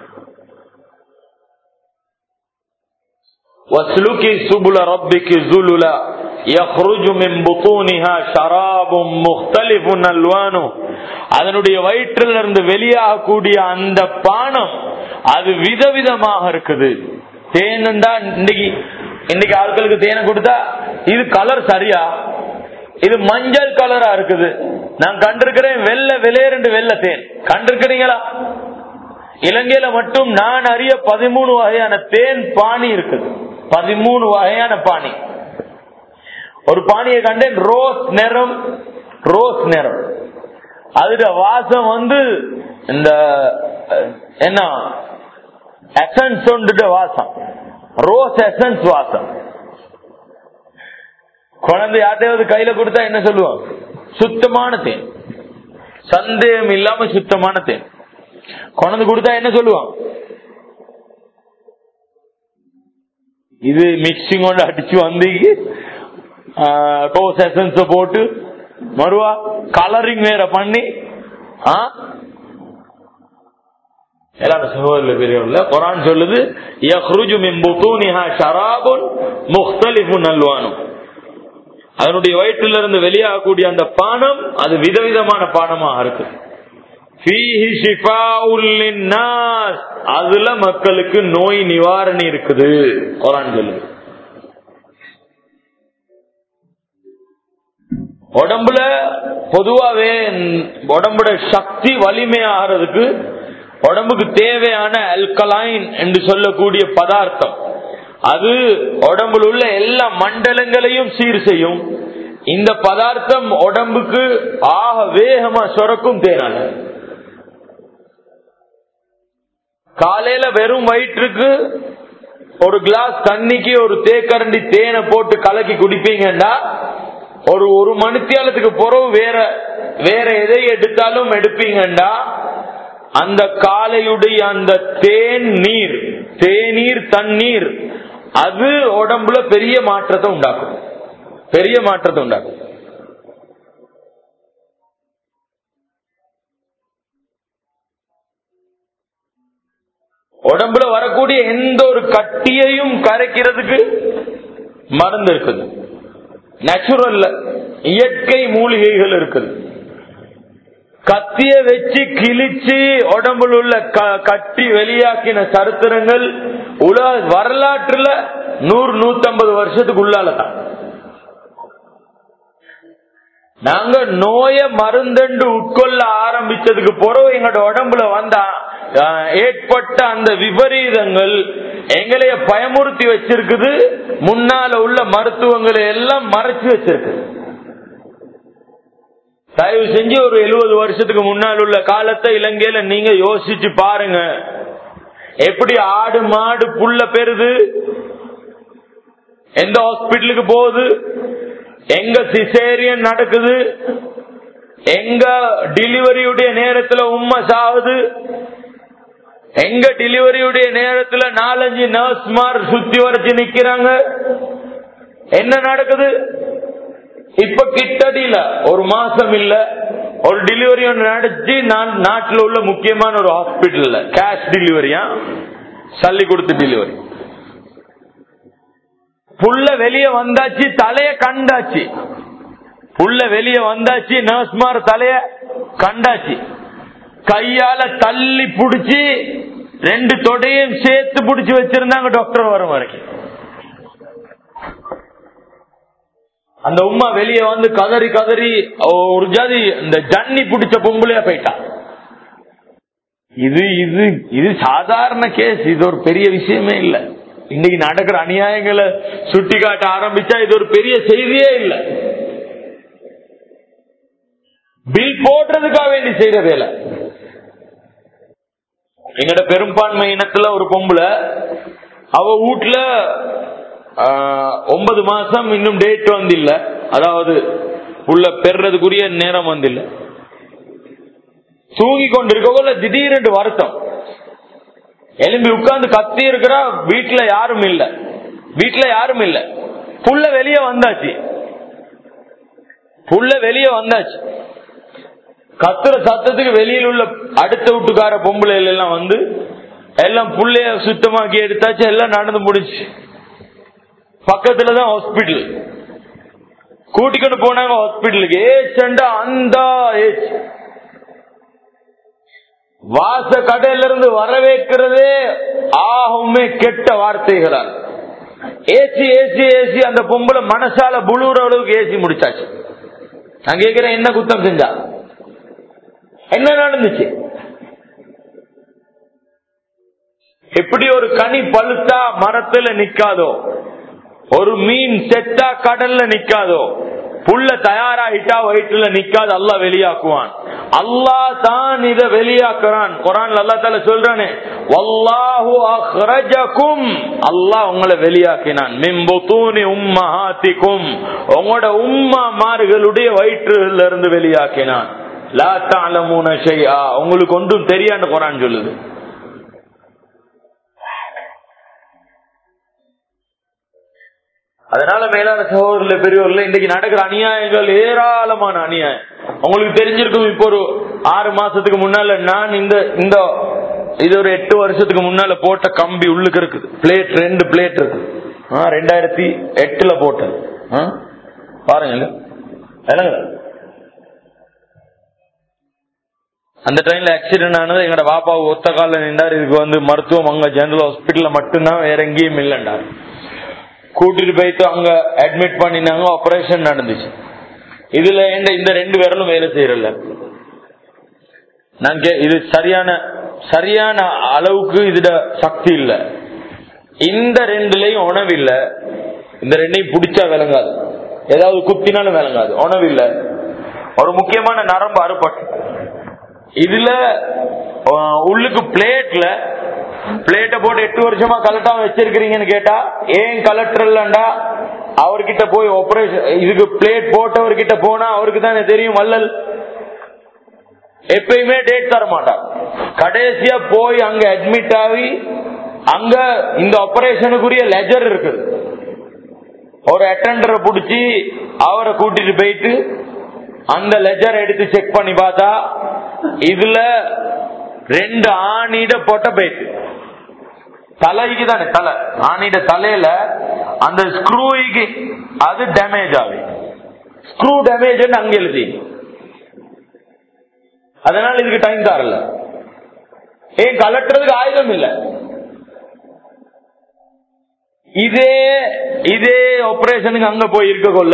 واسلكي سبل ربك ذللا يخرج من بطونها شراب مختلف الوانه அதனுடைய வயிற்றில் இருந்து வெளியாகக்கூடிய அந்த பானம் அது விதவிதமாக இருக்குது தேனண்டா இன்னைக்கு இன்னைக்கு ஆட்களுக்கு தேனை கொடுத்தா இது கலர் சரியா இது மஞ்சள் கலரா இருக்குது நான் கண்டிருக்கிறேன் வெள்ளை வெளியேறண்டு வெள்ளை தேன் கண்டிருக்கிறீங்களா இலங்கையில மட்டும் நான் அறிய பதிமூணு வகையான தேன் பானி இருக்குது பதிமூணு வகையான பானி ஒரு பானியை கண்டேன் ரோஸ் நிறம் ரோஸ் நிறம் அதுட வாசம் வந்து இந்த அஹ், என்ன எசன்ஸ் வாசம் ரோஸ் எசன்ஸ் வாசம் குழந்தை யார்ட்டையாவது கையில கொடுத்தா என்ன சொல்லுவாங்க சுத்தமான தேன் சந்தேகம் இல்லாம சுத்தமான தேன் குழந்தை கொடுத்தா என்ன சொல்லுவாங்க இது மிக்சிங் கொண்டு அடிச்சு வந்தீங்க ரோஸ் எசன்ஸ் போட்டு மறுவா கலரிங் வேற பண்ணி ஆ? எல்லாரும் சகோதரர்கள் பெரியவர்கள குரான் சொல்லுது யஹ்ருஜு மின் புத்தூனிஹா ஷராபுன் முக்தலிஃபுன் அல்வானும் அதனுடைய வயிற்றிலிருந்து வெளியாகக்கூடிய அந்த பானம் அது விதவிதமான பானமாக இருக்கு ஃபீஹி ஷிஃபாஉல் லின்னாஸ். அதுல மக்களுக்கு நோய் நிவாரணி இருக்குது குரான் சொல்லுது உடம்புல பொதுவாவே உடம்புட சக்தி வலிமையாகிறதுக்கு உடம்புக்கு தேவையான அல்கலைன் என்று சொல்லக்கூடிய பதார்த்தம் அது உடம்புல உள்ள எல்லா மண்டலங்களையும் சீர் செய்யும் இந்த பதார்த்தம் உடம்புக்கு ஆக வேகமா சுரக்கும் தேனால காலையில வெறும் வயிற்றுக்கு ஒரு கிளாஸ் தண்ணிக்கு ஒரு தேக்கரண்டி தேனை போட்டு கலக்கி குடிப்பீங்கன்னா ஒரு ஒரு மணித்தியாலத்துக்கு பிறகு வேற வேற எதை எடுத்தாலும் எடுப்பீங்கன்னா அந்த காலையுடைய அந்த தேன் நீர் தேநீர் தண்ணீர் அது உடம்புல பெரிய மாற்றத்தை உண்டாக்கும் பெரிய மாற்றத்தை உண்டாக்கும் உடம்புல வரக்கூடிய எந்த ஒரு கட்டியையும் கரைக்கிறதுக்கு மருந்து இருக்குது நேச்சுரல்ல இயற்கை மூலிகைகள் இருக்குது கத்திய வச்சு கிழிச்சு உடம்புல உள்ள க- கட்டி வெளியாக்கின சரித்திரங்கள் உலக வரலாற்றுல நூறு நூத்தம்பது வருஷத்துக்கு உள்ளாலதான் நாங்க நோய மருந்தண்டு உட்கொள்ள ஆரம்பிச்சதுக்கு பிறகு எங்களோட உடம்புல வந்தா அஹ், ஏற்பட்ட அந்த விபரீதங்கள் எங்களைய பயமுறுத்தி வச்சிருக்குது முன்னால உள்ள மருத்துவங்களை எல்லாம் மறைச்சு வச்சிருக்கு தயவு செஞ்சு ஒரு எழுபது வருஷத்துக்கு முன்னால் உள்ள காலத்தை இலங்கையில நீங்க யோசிச்சு பாருங்க எப்படி ஆடு மாடு புல்ல பெறுது எந்த ஹாஸ்பிட்டலுக்கு போகுது எங்க சிசேரியன் நடக்குது எங்க டெலிவரியுடைய நேரத்துல உண்மை சாகுது எங்க டெலிவரியுடைய நேரத்துல நாலஞ்சு நர்ஸ்மார் சுத்தி வரைச்சு நிக்கிறாங்க என்ன நடக்குது இப்ப கிட்டடியில ஒரு மாசம் இல்ல ஒரு டெலிவரி ஒன்று நடத்தி நான் நாட்டில் உள்ள முக்கியமான ஒரு ஹாஸ்பிட்டல்ல கேஷ் டெலிவரியா சல்லி கொடுத்து டெலிவரி புள்ள வெளியே வந்தாச்சு தலைய கண்டாச்சு புள்ள வெளியே வந்தாச்சு நர்ஸ்மார் தலைய கண்டாச்சு கையால தள்ளி புடிச்சு ரெண்டு தொடையும் சேர்த்து புடிச்சு வச்சிருந்தாங்க டாக்டர் வரும் வரைக்கும் அந்த உம்மா வெளியே வந்து கதறி கதறி ஒரு ஜாதி இந்த ஜன்னி பிடிச்ச பொம்பளையா போயிட்டா இது இது இது சாதாரண கேஸ் இது ஒரு பெரிய விஷயமே இல்ல இன்னைக்கு நடக்கிற அநியாயங்களை சுட்டி காட்ட ஆரம்பிச்சா இது ஒரு பெரிய செய்தியே இல்ல பில் போடுறதுக்காக வேண்டி செய்யற வேலை எங்கட பெரும்பான்மை இனத்துல ஒரு பொம்பளை அவ வீட்டுல ஆஹ், ஒன்பது மாசம் இன்னும் டேட் வந்தில்ல அதாவது உள்ள பெறதுக்குரிய நேரம் வந்தில்ல தூங்கி கொண்டிருக்கோல திடீரென்று வருத்தம் எலும்பி உட்கார்ந்து கத்தி இருக்கிறா வீட்டுல யாரும் இல்ல வீட்டுல யாரும் இல்ல புள்ள வெளியே வந்தாச்சு புள்ள வெளியே வந்தாச்சு கத்துற சத்தத்துக்கு வெளியில் உள்ள அடுத்த வீட்டுக்கார பொம்பளை எல்லாம் வந்து எல்லாம் புள்ளைய சுத்தமாக்கி எடுத்தாச்சு எல்லாம் நடந்து முடிச்சு பக்கத்துலதான் ஹாஸ்பிட்டல் கூட்டிக்கிட்டு போனாங்க ஹாஸ்பிட்டலுக்கு ஏச்சண்டா அந்த ஏச்சு வாச கடையில இருந்து வரவேற்கிறதே ஆகுமே கெட்ட வார்த்தைகளால் ஏசி ஏசி ஏசி அந்த பொம்பளை மனசால புழுற அளவுக்கு ஏசி முடிச்சாச்சு நான் கேட்கிறேன் என்ன குத்தம் செஞ்சா என்ன நடந்துச்சு எப்படி ஒரு கனி பழுத்தா மரத்துல நிக்காதோ ஒரு மீன் செத்தா கடல்ல நிக்காதோ புள்ள தயாராகிட்டா வயிற்றுல நிக்காது அல்லா வெளியாக்குவான் அல்லா தான் இத வெளியாக்குறான் குரான் அல்லா தால சொல்றானே வல்லாஹு அஹ்ரஜகும் அல்லாஹ் உங்களை வெளியாக்கினான் மிம்புதூனி உம்மஹாத்திக்கும் உங்களோட உம்மமார்களுடைய வயிற்றுல இருந்து வெளியாக்கினான் லா தஅலமூன ஷைஆ உங்களுக்கு ஒன்றும் தெரியான்னு குரான் சொல்லுது அதனால மேலான சகோதரர்ல பெரியவர்ல இன்னைக்கு நடக்கிற அநியாயங்கள் ஏராளமான அநியாயம் உங்களுக்கு தெரிஞ்சிருக்கும் இப்போ ஒரு ஆறு மாசத்துக்கு முன்னால நான் இந்த இந்த இது ஒரு எட்டு வருஷத்துக்கு முன்னால போட்ட கம்பி உள்ளுக்கு இருக்குது பிளேட் ரெண்டு பிளேட் இருக்கு ஆ, ரெண்டாயிரத்தி எட்டுல போட்டேன் ஆ? பாருங்க என்னங்க அந்த டைம்ல ஆக்சிடென்ட் ஆனது எங்கட பாப்பா ஒத்த கால நின்றார் இதுக்கு வந்து மருத்துவம் அங்க ஜெனரல் ஹாஸ்பிட்டல்ல மட்டும்தான் வேற எங்கேயும் இல்லைண்டார் கூட்டிட்டு போயிட்டு அங்க அட்மிட் பண்ணினாங்க ஆபரேஷன் நடந்துச்சு இதுல இந்த இந்த ரெண்டு விரலும் வேலை செய்யறல நான் கே- இது சரியான சரியான அளவுக்கு இதுட சக்தி இல்ல இந்த ரெண்டுலயும் உணவு இல்ல இந்த ரெண்டையும் பிடிச்சா விளங்காது ஏதாவது குத்தினாலும் விளங்காது உணவு இல்ல ஒரு முக்கியமான நரம்பு அறுபட்டு இதுல அஹ், உள்ளுக்கு பிளேட்ல பிளேட்டை போட்டு எட்டு வருஷமா கலட்டாம வச்சிருக்கிறீங்கன்னு கேட்டா ஏன் கலெக்டர்லண்டா அவர்கிட்ட போய் ஆபரேஷன் இதுக்கு பிளேட் போட்டவர்கிட்ட போனா அவருக்கு தானே தெரியும் வள்ளல் எப்பயுமே டேட் தர மாட்டார் கடைசியா போய் அங்க அட்மிட் ஆகி அங்க இந்த ஆபரேஷனுக்குரிய லெஜர் இருக்குது ஒரு அட்டண்டரை புடிச்சு அவரை கூட்டிட்டு போயிட்டு அந்த லெஜர் எடுத்து செக் பண்ணி பார்த்தா இதுல ரெண்டு ஆணிட பொட்ட போயிட்டு தலைக்கு தானே தலை ஆணிட தலையில அந்த ஸ்க்ரூக்கு அது டேமேஜ் ஆகுது ஸ்க்ரூ டேமேஜ் அங்க எழுதி அதனால இதுக்கு டைம் தரல ஏன் கலட்டுறதுக்கு ஆயுதம் இல்ல இதே இதே ஆபரேஷனுக்கு அங்க போய் இருக்க கொள்ள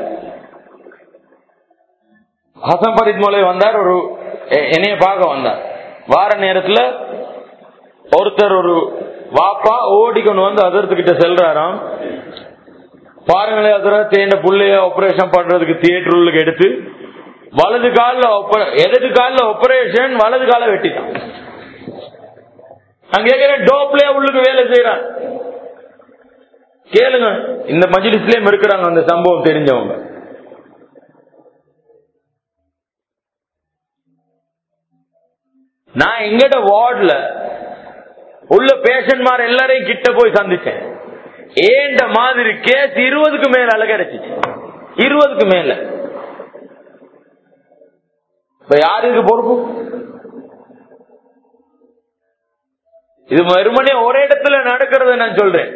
ஹசன் பரித் மோலை வந்தார் ஒரு எ- என்னைய பார்க்க வந்தார் வார நேரத்துல ஒருத்தர் ஒரு வாப்பா ஓடிக்கொண்டு வந்து அதர்த்துக்கிட்ட செல்றாராம் பாருங்களேன் அதர தேண்ட புள்ளைய ஆபரேஷன் பண்றதுக்கு தியேட்டர் உள்ளுக்கு எடுத்து வலது கால்ல opera- இடது கால்ல ஆபரேஷன் வலது கால வெட்டிட்டான் நான் கேட்கிறேன் டோப்லயே உள்ளுக்கு வேலை செய்யறான் கேளுங்க இந்த மஜிலிஸ்லயும் இருக்கிறாங்க அந்த சம்பவம் தெரிஞ்சவங்க நான் எங்கட வார்டுல உள்ள பேஷண்ட் மார் எல்லாரையும் கிட்ட போய் சந்திச்சேன் ஏண்ட மாதிரி கேஸ் இருபதுக்கு மேல அழ கிடைச்சிச்சு இருபதுக்கு மேல இப்ப யாருக்கு பொறுப்பு இது வெறுமனே ஒரே இடத்துல நடக்கிறத நான் சொல்றேன்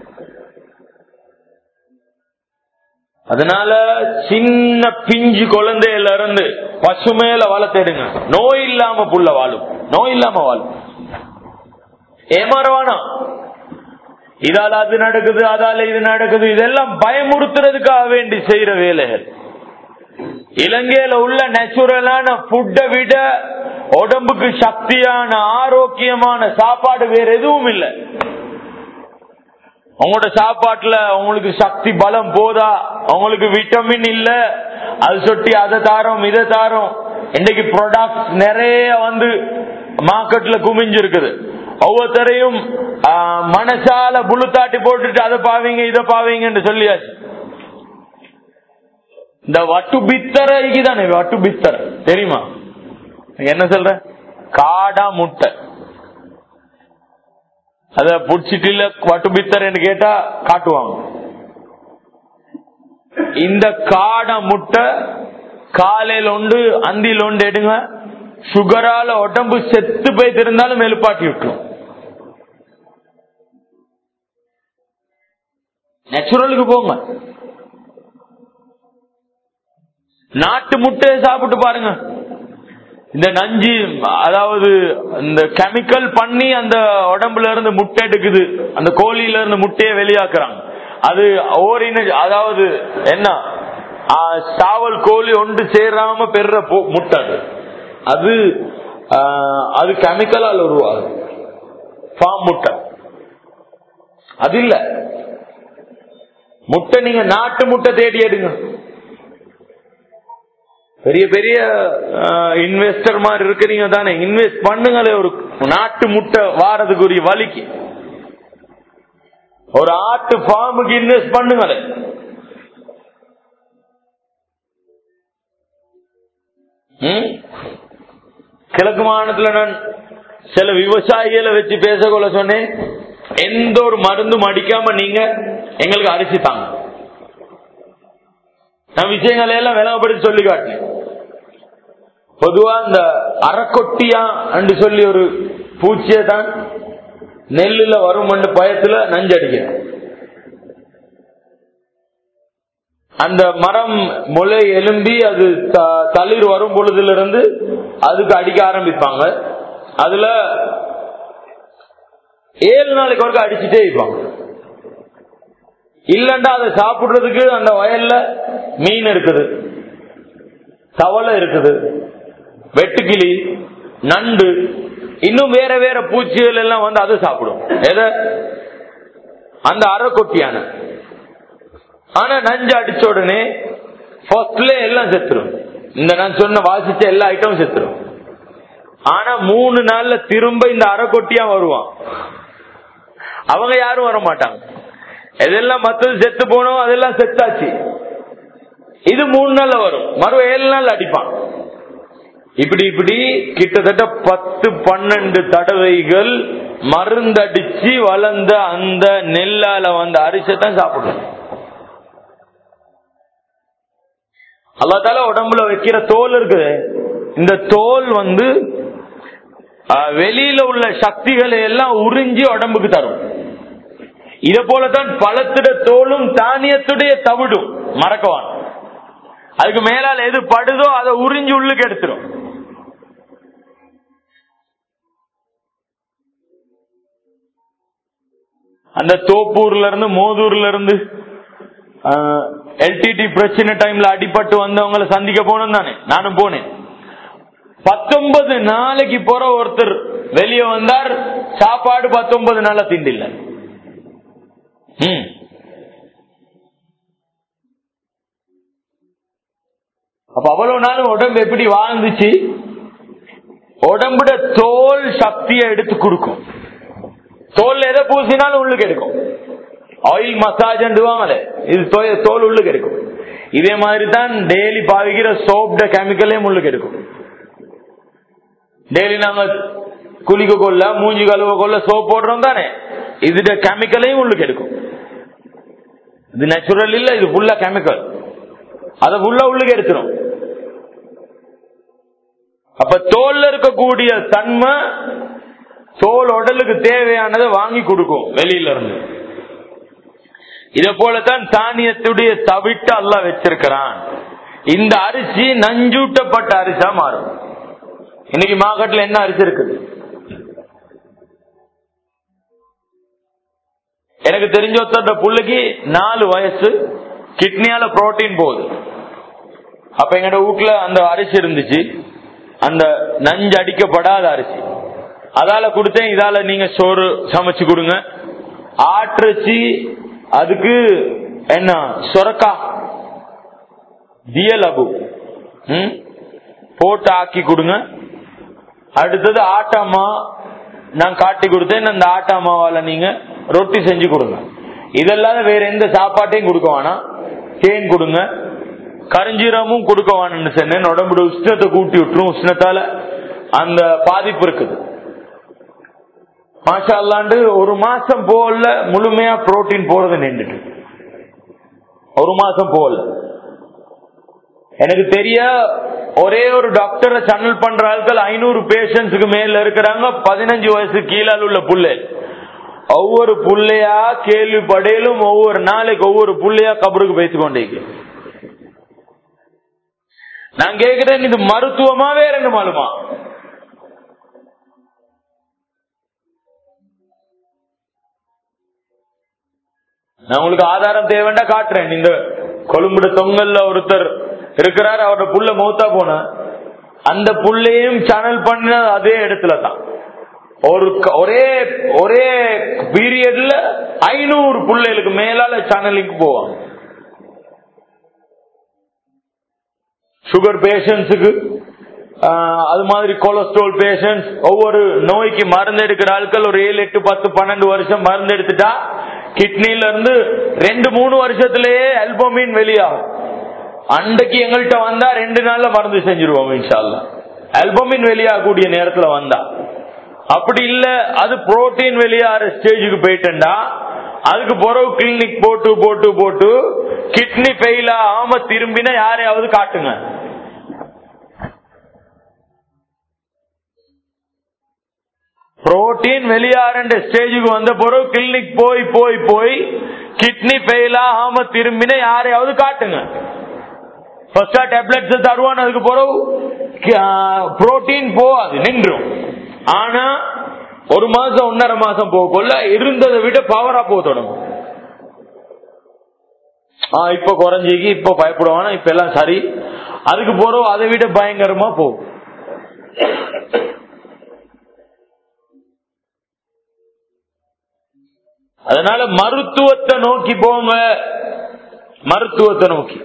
அதனால சின்ன பிஞ்சு குழந்தையில இருந்து பசுமையில வளர்த்தெடுங்க நோய் இல்லாம புள்ள வாழும் நோய் இல்லாம வாழும் ஏமாறவானா இதால அது நடக்குது அதால இது நடக்குது இதெல்லாம் பயமுறுத்துறதுக்காக வேண்டி செய்யற வேலைகள் இலங்கையில உள்ள நேச்சுரலான ஃபுட்டை விட உடம்புக்கு சக்தியான ஆரோக்கியமான சாப்பாடு வேற எதுவும் இல்லை உங்களோட சாப்பாட்டுல உங்களுக்கு சக்தி பலம் போதா உங்களுக்கு விட்டமின் இல்ல அது சொட்டி அதை தாரோம் இதை தாரோம் இன்னைக்கு ப்ராடக்ட் நிறைய வந்து மார்க்கெட்ல குமிஞ்சிருக்குது ஒவ்வொருத்தரையும் ஆ, மனசால புழுத்தாட்டி போட்டுட்டு அதை பாவீங்க இதை பாவீங்கன்னு சொல்லியாச்சு இந்த வட்டு பித்தரைக்கு தானே வட்டு பித்தர் தெரியுமா என்ன சொல்ற காடா முட்டை அத புடிச்சிட்டு இல்ல வட்டு பித்தர்ன்னு கேட்டா காட்டுவாங்க இந்த காடை முட்டை காலையில உண்டு அந்தியில உண்டு எடுங்க சுகரால உடம்பு செத்து போய் இருந்தாலும் எழுப்பாட்டி விட்டுரும் நேச்சுரலுக்கு போங்க நாட்டு முட்டையை சாப்பிட்டு பாருங்க இந்த நஞ்சு அதாவது இந்த கெமிக்கல் பண்ணி அந்த உடம்புல இருந்து முட்டை எடுக்குது அந்த கோழியில இருந்து முட்டையை வெளியாக்குறாங்க அது ஓரின அதாவது என்ன ஆ, சாவல் கோழி ஒன்று சேராம பெற முட்டை அது அது ஆ, அது கெமிக்கலால் உருவாகுது ஃபார்ம் முட்டை அது இல்ல முட்டை நீங்க நாட்டு முட்டை தேடி எடுங்க பெரிய பெரிய இன்வெஸ்டர் மாதிரி இருக்கிறீங்க தானே இன்வெஸ்ட் பண்ணுங்களே ஒரு நாட்டு முட்டை வாரதுக்குரிய வலிக்கு ஒரு ஆட்டு ஃபார்முக்கு இன்வெஸ்ட் பண்ணுங்களே ம்? கிழக்கு மாநிலத்துல நான் சில விவசாயிகளை வச்சு பேசக்கொள்ள சொன்னேன் எந்த ஒரு மருந்தும் அடிக்காம நீங்க எங்களுக்கு அரிசி தாங்க நான் விஷயங்களை எல்லாம் விளங்கப்படுத்தி சொல்லி காட்டினேன் பொதுவா இந்த அறக்கொட்டியா என்று சொல்லி ஒரு பூச்சியை தான் நெல்லுல வரும் பயத்துல நஞ்சடிக்கிறேன் அந்த மரம் முளை எலும்பி அது த- தளிர் வரும் பொழுதுல இருந்து அதுக்கு அடிக்க ஆரம்பிப்பாங்க அதுல ஏழு நாளைக்கு வரைக்கும் அடிச்சுட்டே இருப்பாங்க இல்லண்டா அதை சாப்பிடுறதுக்கு அந்த வயல்ல மீன் இருக்குது தவளை இருக்குது வெட்டுக்கிளி நண்டு இன்னும் வேற வேற பூச்சிகள் எல்லாம் வந்து அதை சாப்பிடும் எதை அந்த அரைக்கொட்டியான ஆனா நஞ்சு அடிச்ச உடனே ஃபர்ஸ்ட்ல எல்லாம் செத்துரும் இந்த நான் சொன்ன வாசிச்ச எல்லா ஐட்டமும் செத்துரும் ஆனா மூணு நாள்ல திரும்ப இந்த அரைக்கொட்டியா வருவான் அவங்க யாரும் வர மாட்டாங்க எதெல்லாம் மத்தது செத்து போனோம் அதெல்லாம் செத்தாச்சு இது மூணு நாள்ல வரும் மறு ஏழு நாள் அடிப்பான் இப்படி இப்படி கிட்டத்தட்ட பத்து பன்னெண்டு தடவைகள் மருந்தடிச்சு வளர்ந்த அந்த நெல்லால வந்த அரிசைத்தான் சாப்பிடணும் அல்லாத்தால உடம்புல வைக்கிற தோல் இருக்குது இந்த தோல் வந்து ஆஹ், வெளியில உள்ள சக்திகளை எல்லாம் உறிஞ்சி உடம்புக்கு தரும் இத போலதான் பழத்திட தோலும் தானியத்துடைய தவிடும் மறக்கவான் அதுக்கு மேலால எது படுதோ அதை உறிஞ்சி உள்ளுக்கு எடுத்துரும் அந்த தோப்பூர்ல இருந்து மோதூர்ல இருந்து எல்டிடி பிரச்சனை டைம்ல அடிபட்டு வந்தவங்களை சந்திக்க போனோம் தானே நானும் போனேன் பத்தொன்பது நாளைக்கு போற ஒருத்தர் வெளியே வந்தார் சாப்பாடு பத்தொன்பது நாளா திண்டில்ல ம். அப்ப அவ்வளவு நாளும் உடம்பு எப்படி வாழ்ந்துச்சு உடம்புட தோல் சக்தியை எடுத்து கொடுக்கும் தோல் எதை பூசினாலும் உள்ளுக்கு எடுக்கும் ஆயில் மசாஜ் இது தோ- தோல் உள்ளுக்கு எடுக்கும் இதே மாதிரி தான் டெய்லி பாவிக்கிற சோப்ட கெமிக்கலையும் உள்ளுக்கு எடுக்கும் டெய்லி நாங்க குளிக்க கொள்ள மூஞ்சி கழுவ கொள்ள சோப் போடுறோம் தானே இதுட கெமிக்கலையும் உள்ளுக்கு எடுக்கும் இது நேச்சுரல் இல்ல இது ஃபுல்லா கெமிக்கல் அதை ஃபுல்லா உள்ளுக்கு எடுத்துரும் அப்ப தோல்ல இருக்கக்கூடிய தன்மை தோல் உடலுக்கு தேவையானதை வாங்கி கொடுக்கும் வெளியில இருந்து இத போலதான் தானியத்துடைய தவிட்டு அல்ல வச்சிருக்கிறான் இந்த அரிசி நஞ்சூட்டப்பட்ட அரிசா மாறும் இன்னைக்கு மார்க்கெட்ல என்ன அரிசி இருக்குது எனக்கு தெரிஞ்ச ஒருத்தர் புள்ளைக்கு நாலு வயசு கிட்னியால புரோட்டீன் போகுது அப்ப எங்கட வீட்டுல அந்த அரிசி இருந்துச்சு அந்த நஞ்சு அடிக்கப்படாத அரிசி அதால கொடுத்தேன் இதால நீங்க சோறு சமைச்சு கொடுங்க ஆட்டிறச்சி அதுக்கு என்ன சொரக்கா தியலபு ம்? போட்டு ஆக்கி கொடுங்க அடுத்தது ஆட்டாமா நான் காட்டி கொடுத்தேன் அந்த ஆட்டாமாவால நீங்க ரொட்டி செஞ்சு கொடுங்க இதெல்லாம் வேற எந்த சாப்பாட்டையும் கொடுக்க வேணாம் தேன் கொடுங்க கரிஞ்சீரமும் கொடுக்க வேணும்னு சொன்னேன் உடம்புட உஷ்ணத்தை கூட்டி விட்டுரும் உஷ்ணத்தால அந்த பாதிப்பு இருக்குது மாஷா அல்லாண்டு ஒரு மாசம் போகல முழுமையா புரோட்டீன் போறது நின்றுட்டு ஒரு மாசம் போகல எனக்கு தெரிய ஒரே ஒரு டாக்டரை சன்னல் பண்ற ஆட்கள் ஐநூறு பேஷண்ட்ஸுக்கு மேல இருக்கிறாங்க பதினஞ்சு வயசு கீழால் உள்ள புள்ளை ஒவ்வொரு புள்ளையா கேள்விப்படையிலும் ஒவ்வொரு நாளைக்கு ஒவ்வொரு புள்ளையா கபருக்கு பேசிக் கொண்டே நான் கேக்குறேன் இது மருத்துவமா வேற என்ன மாலுமா நான் உங்களுக்கு ஆதாரம் தேவைண்டா காட்டுறேன் இந்த கொழும்புட தொங்கல்ல ஒருத்தர் இருக்கிறார் அவரோட புள்ள மௌத்தா போன அந்த புள்ளையும் சேனல் பண்ண அதே இடத்துல தான் ஒரு ஒரே ஒரே பீரியட்ல ஐநூறு பிள்ளைகளுக்கு மேலால சேனலுக்கு போவாங்க சுகர் பேஷண்ட்ஸுக்கு அது மாதிரி கொலஸ்ட்ரால் பேஷண்ட்ஸ் ஒவ்வொரு நோய்க்கு மருந்து எடுக்கிற ஆட்கள் ஒரு ஏழு எட்டு பத்து பன்னெண்டு வருஷம் மருந்து எடுத்துட்டா கிட்னில இருந்து ரெண்டு மூணு வருஷத்திலேயே அல்போமின் வெளியாகும் அன்றைக்கு எங்கள்கிட்ட வந்தா ரெண்டு நாள்ல மருந்து செஞ்சிருவோம் இன்ஷால்லா அல்போமின் வெளியாகக்கூடிய நேரத்துல வந்தா அப்படி இல்ல அது புரோட்டீன் வெளியாகிற ஸ்டேஜுக்கு போயிட்டா அதுக்கு பிறகு கிளினிக் போட்டு போட்டு போட்டு கிட்னி ஃபெயில் ஆகாம திரும்பினா யாரையாவது காட்டுங்க புரோட்டீன் வெளியாற ஸ்டேஜுக்கு வந்த பிறகு கிளினிக் போய் போய் போய் கிட்னி ஃபெயில் ஆகாம திரும்பின யாரையாவது காட்டுங்க ஃபர்ஸ்டா டேப்லெட்ஸ் தருவான் அதுக்கு பிறகு புரோட்டீன் போகாது நின்றும் ஆனா ஒரு மாசம் ஒன்னரை மாசம் போகக்குள்ள இருந்ததை விட பவரா போக தொடங்கும் இப்ப குறைஞ்சிக்கு இப்ப பயப்படுவானா இப்ப எல்லாம் சரி அதுக்கு போறோம் அதை விட பயங்கரமா போகும் அதனால மருத்துவத்தை நோக்கி போங்க மருத்துவத்தை நோக்கி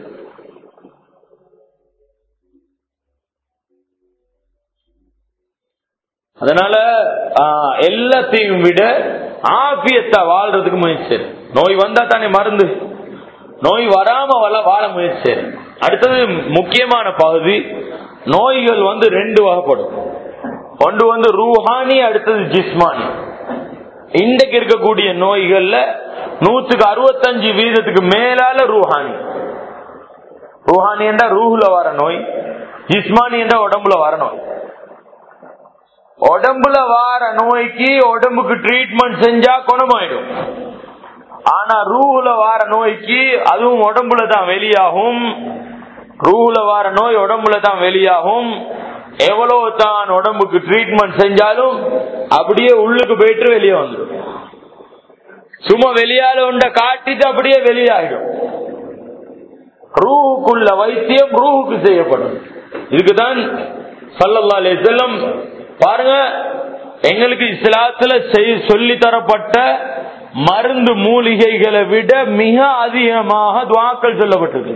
அதனால எல்லாத்தையும் விட ஆபியத்தா வாழ்றதுக்கு முயற்சி நோய் வந்தா தானே மருந்து நோய் வராம வாழ முயற்சி அடுத்தது முக்கியமான பகுதி நோய்கள் வந்து ரெண்டு வகைப்படும் ஒன்று வந்து ரூஹானி அடுத்தது ஜிஸ்மானி இன்றைக்கு இருக்கக்கூடிய நோய்கள்ல நூத்துக்கு அறுபத்தஞ்சு வீதத்துக்கு மேலால ரூஹானி ரூஹானி என்றா ரூஹுல வர நோய் ஜிஸ்மானி என்றா உடம்புல வர நோய் உடம்புல வார நோய்க்கு உடம்புக்கு ட்ரீட்மெண்ட் செஞ்சா குணமாயிடும் ஆனா ரூஹுல வார நோய்க்கு அதுவும் உடம்புல தான் வெளியாகும் ரூஹுல வார நோய் உடம்புல தான் வெளியாகும் எவ்வளவு தான் உடம்புக்கு ட்ரீட்மெண்ட் செஞ்சாலும் அப்படியே உள்ளுக்கு போயிட்டு வெளியே வந்துடும் சும்மா வெளியால உண்ட காட்டிட்டு அப்படியே வெளியாயிடும் ரூஹுக்குள்ள வைத்தியம் ரூஹுக்கு செய்யப்படும் இதுக்குதான் சல்லல்லா அலே செல்லம் பாருங்க எங்களுக்கு இஸ்லாத்துல சொல்லி தரப்பட்ட மருந்து மூலிகைகளை விட மிக அதிகமாக துவாக்கள் சொல்லப்பட்டிருக்கு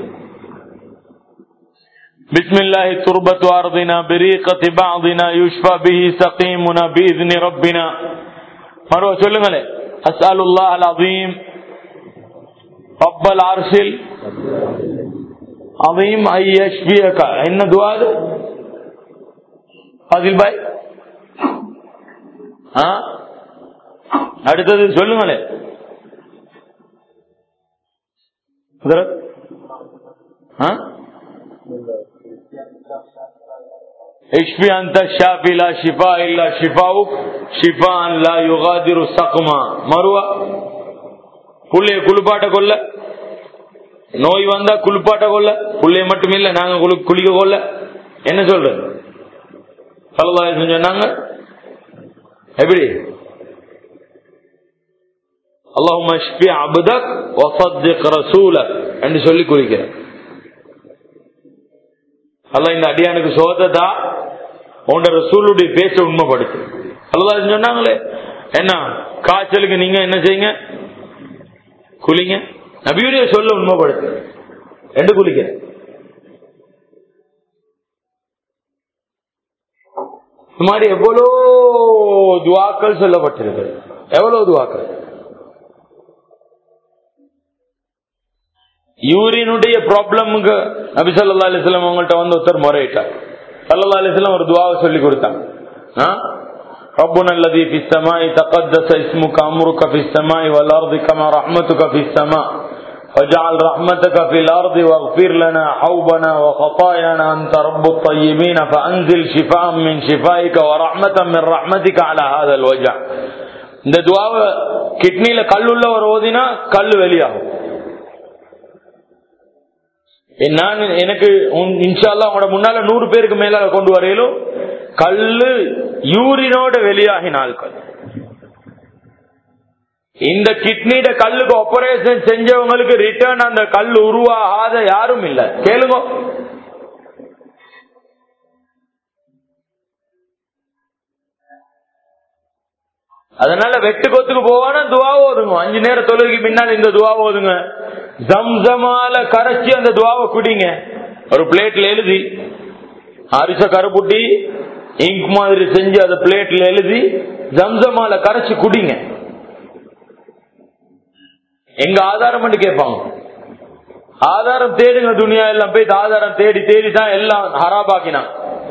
بسم الله تربة أرضنا بريقة بعضنا يشفى به سقيمنا بإذن ربنا مروة சொல்லுங்களே أسأل الله العظيم رب العرش العظيم أن يشفيك என்ன துவா அது அதில் பாய் அடுத்தது சொல்லுங்களே اشفي انت الشافي لا شفاء الا شفاؤك شفاء لا يغادر سقما மறுவா புள்ளைய குளிப்பாட்ட கொள்ள நோய் வந்தா குளிப்பாட்ட கொள்ள புள்ளைய மட்டும் இல்ல நாங்க குளிக்க கொள்ள என்ன சொல்றது சல்லல்லாஹு சொன்னாங்க எப்படி اللهم اشفي عبدك وصدق رسولك என்று சொல்லி குறிக்கிறேன் அல்ல இந்த அடியானுக்கு சோததா உண்ட ரசூலுடைய பேச்ச உண்மைப்படுத்து அல்லதா சொன்னாங்களே என்ன காய்ச்சலுக்கு நீங்க என்ன செய்யுங்க குளிங்க நபியுடைய சொல்ல உண்மைப்படுத்து ரெண்டு குளிக்க இந்த மாதிரி எவ்வளோ துவாக்கள் சொல்லப்பட்டிருக்கு எவ்வளவு துவாக்கள் யூரினுடைய ப்ராப்ளமுக்கு நபி சல்லா அலிஸ்லாம் அவங்கள்ட்ட வந்து ஒருத்தர் முறையிட்டார் சல்லா அலிஸ்லாம் ஒரு துவாவை சொல்லி கொடுத்தாங்க ربنا الذي في السماء تقدس اسمك امرك في السماء والارض كما رحمتك في السماء واجعل رحمتك في الأرض واغفر لنا حوبنا وخطايانا أنت رب الطيبين فأنزل شفاء من شفائك ورحمة من رحمتك على هذا الوجع இந்த துவாவை கிட்னில கல்லுள்ள ஒரு ஓதினா கல்லு வெளியாகும் நான் எனக்கு இன்ஷால்லா உங்களோட முன்னால நூறு பேருக்கு மேல கொண்டு வரையிலும் கல்லு யூரினோட வெளியாகி நாட்கள் இந்த கிட்னிட கல்லுக்கு ஆபரேஷன் செஞ்சவங்களுக்கு ரிட்டர்ன் அந்த கல் உருவாகாத யாரும் இல்ல கேளுங்க அதனால வெட்டு கொத்துக்கு போவானா துவா ஓதுங்க அஞ்சு நேரம் தொழுகைக்கு பின்னால் இந்த துவா ஓதுங்க ஜம்சமால கரைச்சி அந்த துவாவை குடிங்க ஒரு பிளேட்ல எழுதி அரிச கருப்புட்டி இங்க் மாதிரி செஞ்சு அந்த பிளேட்ல எழுதி ஜம்சமால கரைச்சி குடிங்க எங்க ஆதாரம் பண்ணி கேட்பாங்க ஆதாரம் தேடுங்க துணியா எல்லாம் போய் ஆதாரம் தேடி தேடி தான் எல்லாம் ஹராபாக்கினான்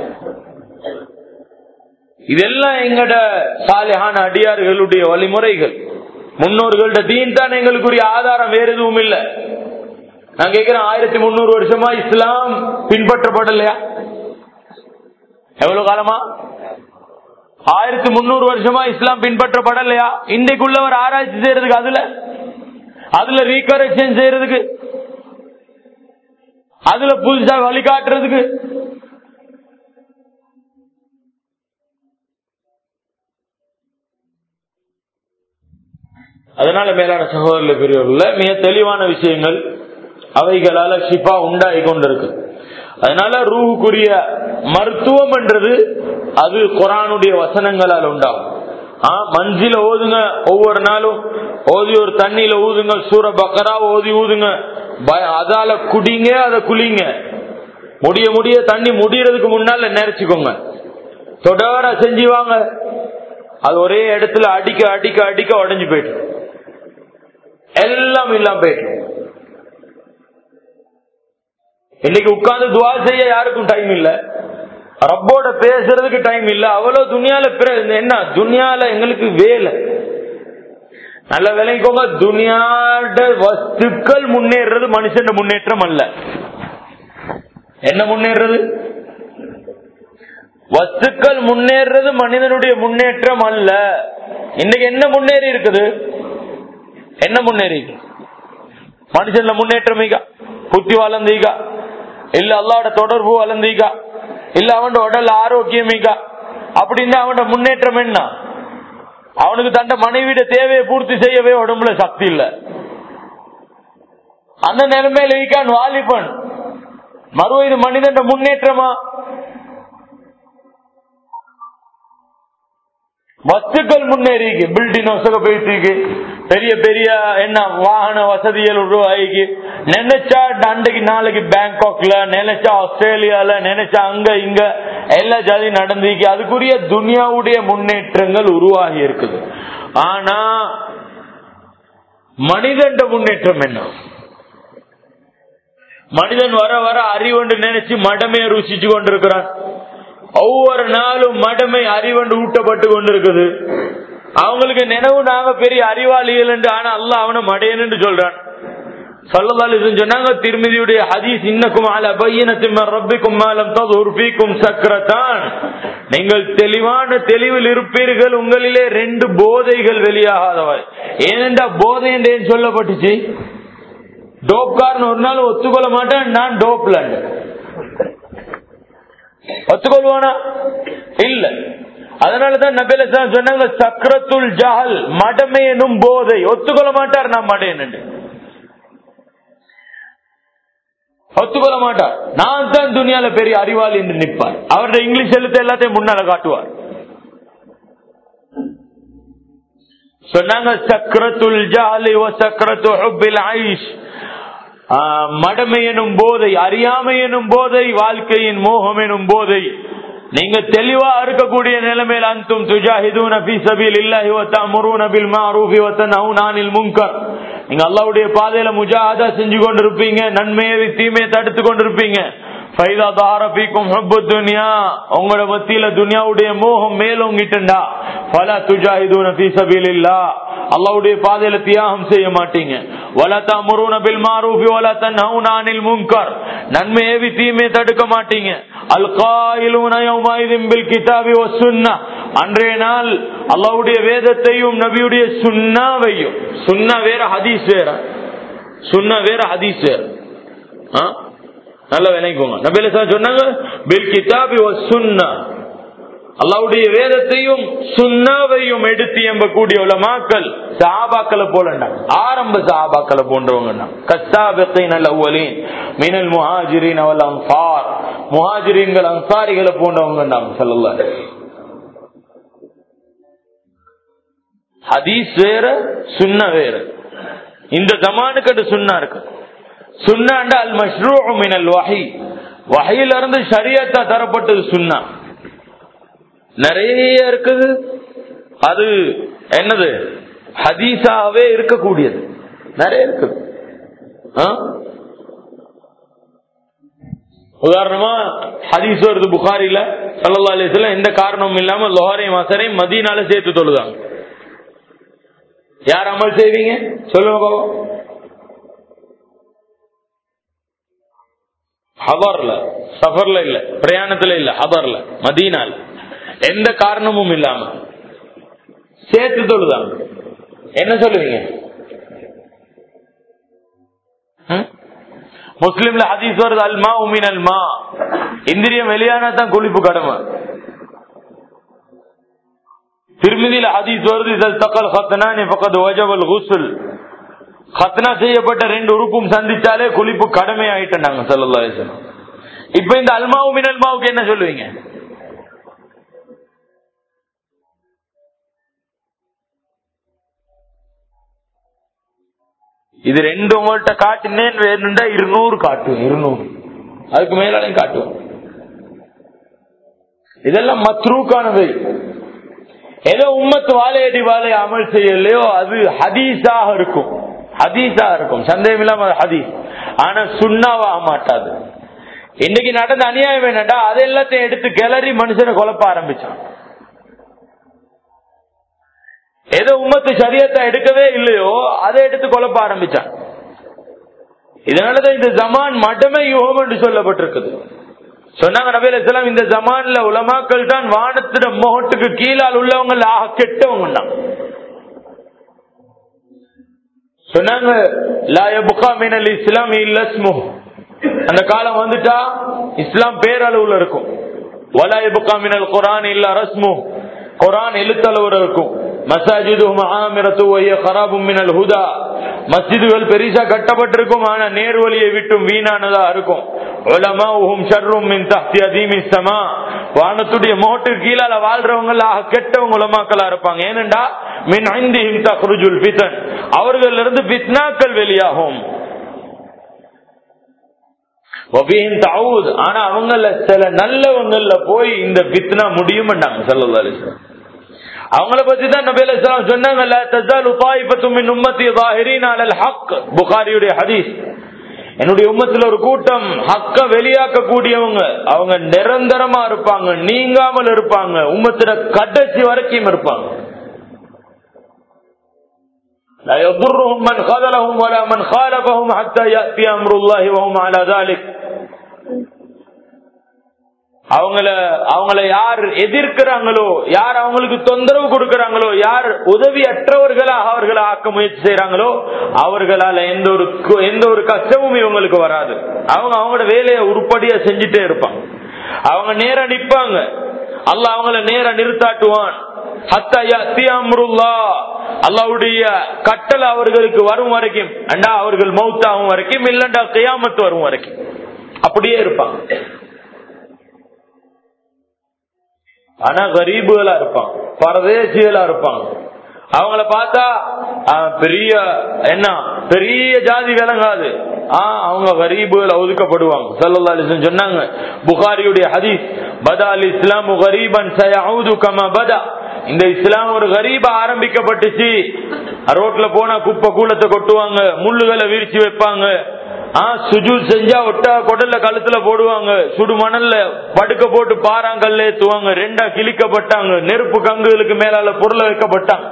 இதெல்லாம் எங்கட சாலையான அடியார்களுடைய வழிமுறைகள் முன்னோர்கள்ட்ட தீன் தான் எங்களுக்குரிய ஆதாரம் வேற எதுவும் இல்ல நான் கேட்கிறேன் ஆயிரத்தி முன்னூறு வருஷமா இஸ்லாம் பின்பற்றப்படலையா எவ்வளவு காலமா ஆயிரத்தி முன்னூறு வருஷமா இஸ்லாம் பின்பற்றப்படலையா இன்றைக்குள்ளவர் ஆராய்ச்சி செய்யறதுக்கு அதுல அதுல ரீகரெக்ஷன் செய்யறதுக்கு அதுல புதுசா வழிகாட்டுறதுக்கு அதனால மேலான சகோதரர்கள் பெரியவர்கள் மிக தெளிவான விஷயங்கள் அவைகளால ஷிஃபா உண்டாகி கொண்டிருக்கு அதனால ரூஹுக்குரிய மருத்துவம் என்றது அது குரானுடைய வசனங்களால் உண்டாகும் மஞ்சில ஓதுங்க ஒவ்வொரு நாளும் ஓதி ஒரு தண்ணியில ஊதுங்க சூர பக்கரா ஓதி ஊதுங்க அதால குடிங்க அதை குளிங்க முடிய முடிய தண்ணி முடியறதுக்கு முன்னால நினைச்சுக்கோங்க தொடர செஞ்சு வாங்க அது ஒரே இடத்துல அடிக்க அடிக்க அடிக்க உடஞ்சு போயிட்டு எல்லாம் இல்லாம போயிட்டு இன்னைக்கு உட்கார்ந்து துவா செய்ய யாருக்கும் டைம் இல்ல ரப்போட பேசுறதுக்கு டைம் இல்ல அவ்வளவு துணியால என்ன துணியால எங்களுக்கு வேலை நல்ல விலைக்கோங்க துனியாட வஸ்துக்கள் முன்னேறது மனுஷன் முன்னேற்றம் அல்ல என்ன முன்னேறது வஸ்துக்கள் முன்னேறது மனிதனுடைய முன்னேற்றம் அல்ல இன்னைக்கு என்ன முன்னேறி இருக்குது என்ன முன்னேறி மனுஷன்ல முன்னேற்றம் புத்தி வளர்ந்தீங்க இல்ல அல்லாவோட தொடர்பு வளர்ந்தீங்க இல்ல அவன் உடல் ஆரோக்கியம் அப்படின்னு அவனோட முன்னேற்றம் என்ன அவனுக்கு தண்ட மனைவிட தேவையை பூர்த்தி செய்யவே உடம்புல சக்தி இல்ல அந்த நிலைமையில இருக்கான் வாலிபன் மறுவ இது மனிதன் முன்னேற்றமா வஸ்துக்கள் முன்னேறி பில்டிங் வசதி போயிட்டு பெரிய பெரிய என்ன வாகன வசதிகள் உருவாகி நினைச்சா அன்றைக்கு நாளைக்கு பேங்காக்ல நினைச்சா ஆஸ்திரேலியால நினைச்சா அங்க இங்க எல்லா ஜாதி நடந்திருக்கு அதுக்குரிய துனியாவுடைய முன்னேற்றங்கள் உருவாகி இருக்குது ஆனா மனிதன் முன்னேற்றம் என்ன மனிதன் வர வர அறிவண்டு நினைச்சு மடமையை ருசிச்சு கொண்டிருக்கிறான் ஒவ்வொரு நாளும் மடமை அறிவண்டு ஊட்டப்பட்டு கொண்டிருக்குது அவங்களுக்கு நினைவு நாங்க பெரிய அறிவாளிகள் என்று ஆனா அல்ல அவனை மடையன்னு சொல்றான் சொல்லதாலும் சொன்னாங்க திருமதியுடைய ஹதீஸ் இன்னக்கும் அல பையனத்தின் ரப்பிக்கும் மாலம் ததுர்பிக்கும் சக்கரத்தான் நீங்கள் தெளிவான தெளிவில் இருப்பீர்கள் உங்களிலே ரெண்டு போதைகள் வெளியாகாதவர் ஏனென்றா போதை என்று ஏன் சொல்லப்பட்டுச்சு டோப்காரன் ஒரு நாள் ஒத்துக்கொள்ள மாட்டேன் நான் டோப்ல ஒத்துக்கொள்வானா இல்ல அதனாலதான் நபில சொன்னாங்க சக்கரத்துல் ஜஹல் மடமை எனும் போதை ஒத்துக்கொள்ள மாட்டார் நான் மடையன் ஒத்துக்கொள்ள மாட்டார் நான் தான் துணியால பெரிய அறிவாளி என்று நிற்பார் அவருடைய இங்கிலீஷ் எழுத்து எல்லாத்தையும் முன்னால காட்டுவார் சொன்னாங்க சக்கரத்துல் ஜஹலி ஓ சக்கரத்து ஹுப்பில் ஐஷ் மடமை எனும் போதை அறியாமை எனும் போதை வாழ்க்கையின் மோகம் எனும் போதை நீங்க தெளிவா இருக்கக்கூடிய நிலைமையில் அந்தும் துஜாஹிதூன ஃபீ சபீலில்லாஹி வ தஅமுரூன பில் மஅரூஃபி வ தன்ஹவுன அனில் முன்கர் நீங்க அல்லாஹ்வுடைய பாதையில முஜாஹதா செஞ்சு கொண்டிருப்பீங்க நன்மையை தீமையை தடுத்து கொண்டிருப்பீங்க ஃபைதா தாரபிக்கும் ஹுப்பு துன்யா உங்களோட மத்தியில துன்யாவுடைய மோகம் மேலோங்கிட்டுண்டா ஃபலா துஜாஹிதூன ஃபீ சபீலில்லாஹ் அல்லாஹ்வுடைய பாதையில தியாகம் செய்ய மாட்டீங்க வலா தஅமுருன பில் மாரூஃபி வலா தன்ஹவுன அனில் முன்கர் நன்மை ஏவி தீமை தடுக்க மாட்டீங்க அல் காயிலூன யௌமைதின் பில் கிதாபி வஸ் சுன்னah அன்றைய நாள் அல்லாஹ்வுடைய வேதத்தையும் நபியுடைய சுன்னாவையும் சுன்னா வேற ஹதீஸ் வேற சுன்னா வேற ஹதீஸ் வேற ஆ? நல்லா விளைக்கோங்க நபில சொன்னாங்க பில் கிதாபி வஸ் சுன்னா அல்லாவுடைய வேதத்தையும் சுண்ணாவையும் எடுத்து எம்பக்கூடிய உலமாக்கள் சஹாபாக்களை போலண்டா ஆரம்ப சஹாபாக்களை போன்றவங்க கஸ்தாபத்தின் அவ்வளீன் மினல் முஹாஜிரின் அவல் அன்சார் முஹாஜிரின்கள் அன்சாரிகளை போன்றவங்க சொல்லல ஹதீஸ் வேற சுண்ண வேற இந்த ஜமானுக்கு அது சுண்ணா இருக்கு சுண்ணாண்டா அல் மஷ்ரூ மினல் வஹி வகையில இருந்து ஷரியத்தா தரப்பட்டது சுண்ணா நிறைய இருக்குது அது என்னது ஹதீஸாவே இருக்கக்கூடியது நிறைய இருக்குது ஆ? உதாரணமா ஹதீஸ் வருது புகாரில சல்லா அலிஸ்லாம் எந்த காரணமும் இல்லாம லோஹரையும் அசரையும் மதியனால சேர்த்து தொழுதாங்க யார் அமல் செய்வீங்க சொல்லுங்க பாபா ஹபர்ல சஃபர்ல இல்ல பிரயாணத்துல இல்ல ஹபர்ல மதீனால் எந்த காரணமும் இல்லாம சேர்த்து தொழுதாங்க என்ன சொல்லுவீங்க ம்? முஸ்லிம்ல ஹதீஸ் வருது அல்மா உமின் அல்மா இந்திரியம் வெளியானா தான் குளிப்பு கடமை திருமதியில ஹதீஸ் வருது இதல் தக்கல் ஹத்தனானி பக்கத்து வஜபல் குசுல் ஹத்னா செய்யப்பட்ட ரெண்டு உறுப்பும் சந்திச்சாலே குளிப்பு கடமை ஆயிட்டேன் நாங்க சொல்லலாம் இப்ப இந்த அல்மாவு மின் அல்மாவுக்கு என்ன சொல்லுவீங்க இது ரெண்டு உங்கள்கிட்ட காட்டினேன் வேணுண்டா இருநூறு காட்டுவேன் இருநூறு அதுக்கு மேலாலையும் காட்டுவேன் இதெல்லாம் மத்ரூக்கானவை ஏதோ உம்மத்து வாழையடி வாழை அமல் செய்யலையோ அது ஹதீஸாக இருக்கும் ஹதீஸாக இருக்கும் சந்தேகம் இல்லாம அது ஹதீஸ் ஆனா சுண்ணாவாக மாட்டாது இன்னைக்கு நடந்த அநியாயம் என்னடா அது எல்லாத்தையும் எடுத்து கிளறி மனுஷனை குழப்ப ஆரம்பிச்சான் ஏதோ உம்மத்து சரியத்தை எடுக்கவே இல்லையோ அதை எடுத்து குழப்ப ஆரம்பிச்சான் இதனாலதான் இந்த ஜமான் மடமை யுகம் என்று சொல்லப்பட்டிருக்குது சொன்னாங்க நபீல் இஸ்லாம் இந்த ஜமான்ல உலமாக்கள் தான் வானத்திட முகட்டுக்கு கீழால் உள்ளவங்க ஆக கெட்டவங்க தான் சொன்னாங்க லா யபுகா மினல் இஸ்லாம் இல்லஸ்மு அந்த காலம் வந்துட்டா இஸ்லாம் பேரளவுல இருக்கும் வலா யபுகா மினல் குரான் இல்ல ரஸ்மு குரான் எழுத்தளவுல இருக்கும் மசாஜிது மகாமிரத்து ஒய்ய கராபும் மினல் ஹுதா மஸ்ஜிதுகள் பெரிசா கட்டப்பட்டிருக்கும் ஆனா நேர்வழியை விட்டும் வீணானதா இருக்கும் உலமாவும் ஷர்ரும் மின் தஹ்தி அதீமி ஸமா வானத்துடைய மோட்டு கீழால வாழ்றவங்க ஆக கெட்டவங்க உலமாக்களா இருப்பாங்க ஏனென்றா மின் ஐந்திஹிம் தஹ்ருஜுல் ஃபிதன் அவர்கள் இருந்து ஃபித்னாக்கள் வெளியாகும் வபீன் தவுத் ஆனா அவங்கள சில நல்லவங்கள்ல போய் இந்த ஃபித்னா முடியும்னாங்க ஸல்லல்லாஹு அலைஹி வஸல்லம் அவங்கள பத்தி தான் நபி அலைஹிஸ்ஸலாம் சொன்னாங்க லா தஸாலு தாயிஃபத்து மின் உம்மத்தி ظاهرين على الحق புகாரியுடைய ஹதீஸ் என்னுடைய உம்மத்துல ஒரு கூட்டம் ஹக்க வெளியாக்க கூடியவங்க அவங்க நிரந்தரமா இருப்பாங்க நீங்காமல் இருப்பாங்க உம்மத்துல கடைசி வரைக்கும் இருப்பாங்க لا يضرهم من خذلهم ولا من خالفهم حتى يأتي أمر الله وهم على ذلك அவங்கள அவங்கள யார் எதிர்க்கிறாங்களோ யார் அவங்களுக்கு தொந்தரவு கொடுக்கறாங்களோ யார் உதவி அற்றவர்களாக அவர்களை ஆக்க முயற்சி செய்யறாங்களோ அவர்களால எந்த ஒரு கு- எந்த ஒரு கஷ்டமும் இவங்களுக்கு வராது அவங்க அவங்களோட வேலையை உருப்படியா செஞ்சுட்டே இருப்பாங்க அவங்க நேரா நிப்பாங்க அல்லாஹ் அவங்கள நேரா நிறுத்தாட்டுவான் ஹத்தா யஅத்தி அம்ருல்லாஹ். அல்லாஹ்வுடைய கட்டளை அவர்களுக்கு வரும் வரைக்கும் அண்டா அவர்கள் மௌத்தாகும் வரைக்கும் இல்லண்டா கியாமத்து வரும் வரைக்கும் அப்படியே இருப்பாங்க ஆனா கரீபுகளா இருப்பாங்க பரதேசிகளா இருப்பாங்க அவங்கள பார்த்தா ஆ, பெரிய என்ன பெரிய ஜாதி விளங்காது ஆ அவங்க கரீபுகள் ஒதுக்கப்படுவாங்க சல்லல்லாஹு அலைஹி வஸல்லம் சொன்னாங்க புகாரியுடைய ஹதீஸ் பதா அல் இஸ்லாம் கரீபன் சயஊது கமா பதா இந்த இஸ்லாம் ஒரு கரீபா ஆரம்பிக்கப்பட்டுச்சு ரோட்ல போனா குப்பை கூலத்தை கொட்டுவாங்க முள்ளுகளை விரிச்சு வைப்பாங்க சுஜூத் செஞ்சா ஒட்டா குடல்ல கழுத்துல போடுவாங்க சுடு மணல்ல படுக்க போட்டு பாறாங்கல்ல ஏத்துவாங்க ரெண்டா கிழிக்கப்பட்டாங்க நெருப்பு கங்குகளுக்கு மேலால பொருளை வைக்கப்பட்டாங்க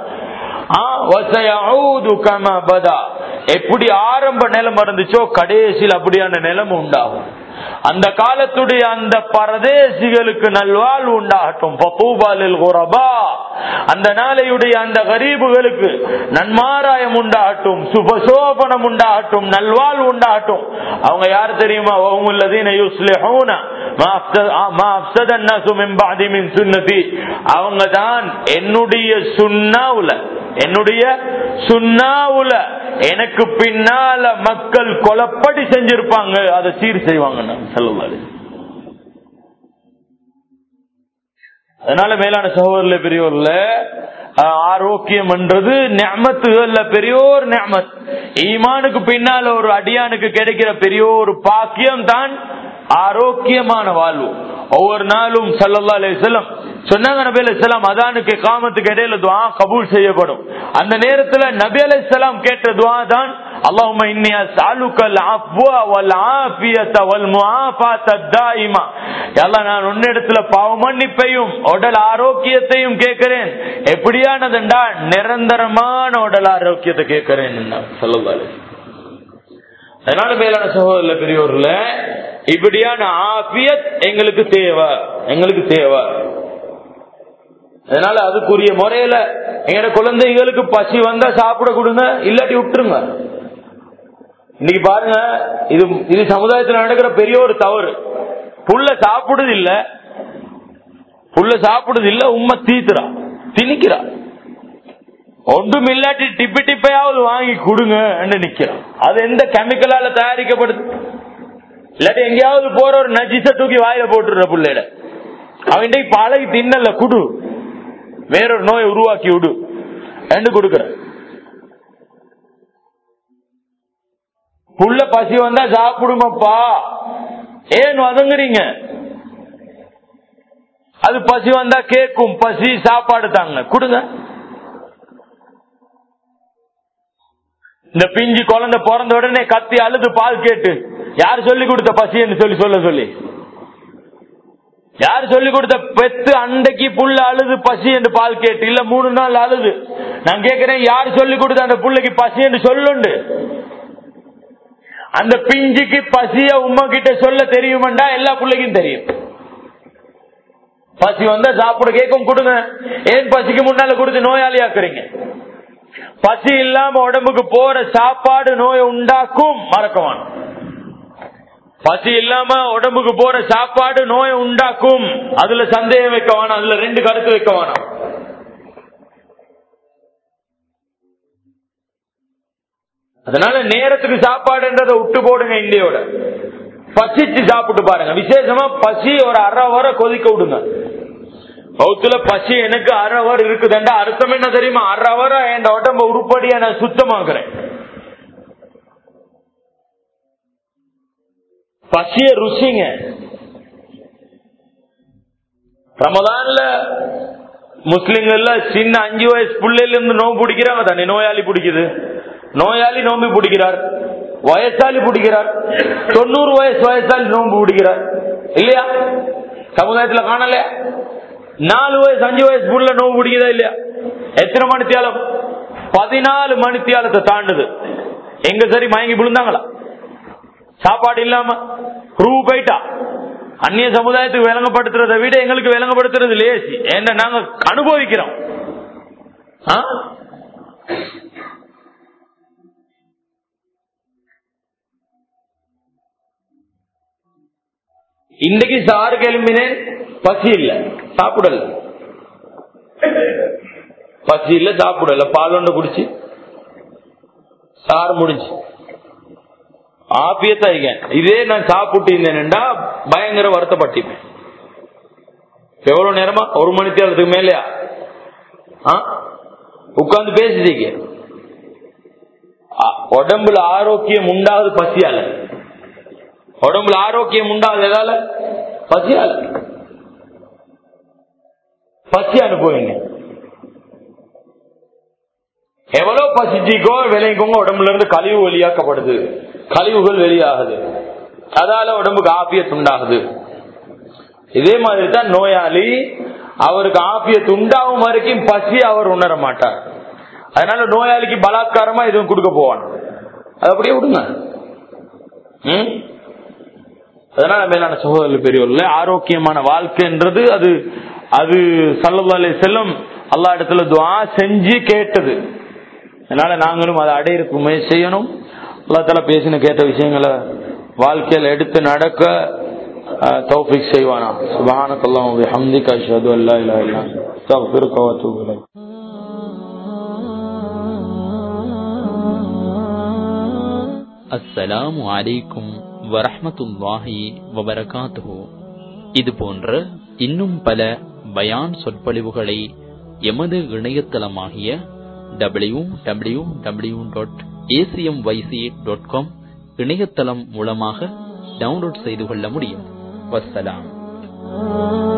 எப்படி ஆரம்ப நிலம் இருந்துச்சோ கடைசியில் அப்படியான நிலம் உண்டாகும் அந்த காலத்துடைய அந்த பரதேசிகளுக்கு நல்வாழ்வு உண்டாகட்டும் பப்பூபாலில் குரபா அந்த நாளையுடைய அந்த கரீபுகளுக்கு நன்மாராயம் உண்டாகட்டும் சுபசோபனம் உண்டாகட்டும் நல்வாழ்வு உண்டாகட்டும் அவங்க யார் தெரியுமா அவங்க தான் என்னுடைய சுண்ணாவுல என்னுடைய சுண்ணாவுல எனக்கு பின்னால மக்கள் கொலப்படி செஞ்சிருப்பாங்க அதை சீர் செய்வாங்க சொல்லுவாரு அதனால மேலான சகோதரர்ல பெரியோர்ல ஆரோக்கியம் என்றது ஞமத்துகள்ல பெரியோர் ஞமத் ஈமானுக்கு பின்னால ஒரு அடியானுக்கு கிடைக்கிற பெரிய ஒரு பாக்கியம் தான் ஆரோக்கியமான வாழ்வு ஒவ்வொரு நாளும் சல்லல்லா அலிசல்லம் சொன்னாங்க நபி அலிஸ்லாம் அதானுக்கு காமத்துக்கு இடையில துவா கபூல் செய்யப்படும் அந்த நேரத்துல நபி அலிஸ்லாம் கேட்ட துவா தான் اللهم اني اسالك العفو والعافيه والمعافاه الدائمه அல்லாஹ் நான் உன்னிடத்துல பாவ மன்னிப்பையும் உடல் ஆரோக்கியத்தையும் கேட்கிறேன் எப்படியானதுண்டா நிரந்தரமான உடல் ஆரோக்கியத்தை கேட்கிறேன் சொல்லலாம் அதனால மேலான சகோதர பெரியோர்ல இப்படியான ஆபியத் எங்களுக்கு தேவை எங்களுக்கு தேவை அதனால அதுக்குரிய முறையில எங்க குழந்தைகளுக்கு பசி வந்தா சாப்பிட கொடுங்க இல்லாட்டி விட்டுருங்க இன்னைக்கு பாருங்க இது இது சமுதாயத்தில் நடக்கிற பெரிய ஒரு தவறு புள்ள சாப்பிடுது இல்ல புள்ள சாப்பிடுது இல்ல உண்மை தீத்துறா திணிக்கிறா ஒன்றும் இல்லாட்டி டிப்பி டிப்பையாவது வாங்கி கொடுங்க நிக்கிறான் அது எந்த கெமிக்கலால தயாரிக்கப்படுது இல்லாட்டி எங்கேயாவது போற ஒரு நஜிச தூக்கி வாயில போட்டுற புள்ளையில அவன் பழகி தின்னல குடு வேறொரு நோயை உருவாக்கி விடு என்று கொடுக்கற புள்ள பசி வந்தா சாப்பிடுமப்பா ஏன் வதங்குறீங்க அது பசி வந்தா கேட்கும் பசி சாப்பாடு தாங்க கொடுங்க இந்த பிஞ்சு குழந்தை பிறந்த உடனே கத்தி அழுது பால் கேட்டு யார் சொல்லி கொடுத்த பசின்னு சொல்லி சொல்ல சொல்லி யார் சொல்லி கொடுத்த பெத்து அண்டைக்கு புள்ள அழுது பசி என்று பால் கேட்டு இல்ல மூணு நாள் அழுது நான் கேட்கிறேன் யார் சொல்லி கொடுத்த அந்த புள்ளைக்கு பசி என்று சொல்லுண்டு அந்த பிஞ்சுக்கு பசிய உமா கிட்ட சொல்ல தெரியுமாண்டா எல்லா பிள்ளைக்கும் தெரியும் பசி வந்தா சாப்பிட கேட்கும் கொடுங்க ஏன் பசிக்கு முன்னால கொடுத்து நோயாளி ஆக்குறீங்க பசி இல்லாம உடம்புக்கு போற சாப்பாடு நோயை உண்டாக்கும் மறக்கவான் பசி இல்லாம உடம்புக்கு போற சாப்பாடு நோயை உண்டாக்கும் அதுல சந்தேகம் வைக்க வேணாம் அதுல ரெண்டு கருத்து வைக்க வேணாம் அதனால நேரத்துக்கு சாப்பாடுன்றதை விட்டு போடுங்க இந்தியோட பசிச்சு சாப்பிட்டு பாருங்க விசேஷமா பசி ஒரு அரை வர கொதிக்க விடுங்க பௌத்துல பசி எனக்கு அரை அவர் இருக்குதுண்டா அர்த்தம் என்ன தெரியுமா அரை வர என் உடம்ப உருப்படியா நான் சுத்தமாக்குறேன் பசிய ருசிங்க ரமதான்ல முஸ்லிம்கள்ல சின்ன அஞ்சு வயசு பிள்ளைல இருந்து நோம்பு பிடிக்கிறாங்க தானே நோயாளி பிடிக்குது நோயாளி நோம்பு பிடிக்கிறார் வயசாளி பிடிக்கிறார் தொண்ணூறு வயசு வயசாளி நோம்பு பிடிக்கிறார் இல்லையா சமுதாயத்துல காணலையா நாலு வயசு அஞ்சு வயசு புள்ள நோம்பு பிடிக்குதா இல்லையா எத்தனை மணித்தியாலம் பதினாலு மணித்தியாலத்தை தாண்டுது எங்க சரி மயங்கி விழுந்தாங்களா சாப்பாடு இல்லாம ரூ போயிட்டா அந்நிய சமுதாயத்துக்கு விளங்கப்படுத்துறதை விட எங்களுக்கு விளங்கப்படுத்துறது லேசி என்ன நாங்க அனுபவிக்கிறோம் ஆ? இன்னைக்கு சாறு கிளம்பினேன் பசி இல்ல சாப்பிடல பசி இல்ல சாப்பிடல பால் ஒன்று குடிச்சு சாறு முடிஞ்சு ஆபியத்தா இருக்கேன் இதே நான் சாப்பிட்டு இருந்தேன்டா பயங்கர வருத்தப்பட்டிப்பேன் எவ்வளவு நேரமா ஒரு மணி தேரத்துக்கு மேலயா உட்கார்ந்து பேசிட்டீங்க உடம்புல ஆரோக்கியம் உண்டாகுது பசியால உடம்புல ஆரோக்கியம் உண்டாகுது எதால பசியால பசி அனுப்புவீங்க எவ்வளவு பசிச்சிக்கோ விளைவிக்கோங்க உடம்புல இருந்து கழிவு வெளியாக்கப்படுது கழிவுகள் வெளியாகுது அதால உடம்புக்கு ஆபியத் உண்டாகுது இதே மாதிரி தான் நோயாளி அவருக்கு ஆபியத் உண்டாகும் வரைக்கும் பசி அவர் உணர மாட்டார் அதனால நோயாளிக்கு பலாத்காரமா எதுவும் கொடுக்க போவான் அது அப்படியே விடுங்க ம்? அதனால மேலான சகோதரர்கள் பெரியவர்களே ஆரோக்கியமான வாழ்க்கைன்றது அது அது சல்லல்லாஹு அலைஹி செல்லும் அல்லா இடத்துல துவா செஞ்சு கேட்டது அதனால நாங்களும் அதை அடையிறதுக்கு முயற்சி செய்யணும் அல்லா தலா பேசின கேட்ட விஷயங்களை வாழ்க்கையில எடுத்து நடக்க அஹ், தௌஃபீக் செய்வானா சுபஹானக்கல்லாஹு வபிஹம்திக அஷ்ஹது அல்லா இலாஹா இல்லா அன்த அஸ்தக்ஃபிருக வ அத்தூபு இலைக் அஸ்ஸலாமு அலைக்கும் வரஹ்மத்துல்லாஹி வபரகாத்துஹு இது போன்ற இன்னும் பல பயான் சொற்பொழிவுகளை எமது இணையதளமாகிய W W W dot ACM YC dot com இணையதளம் மூலமாக டவுன்லோட் செய்து கொள்ள முடியும் வஸ்ஸலாம்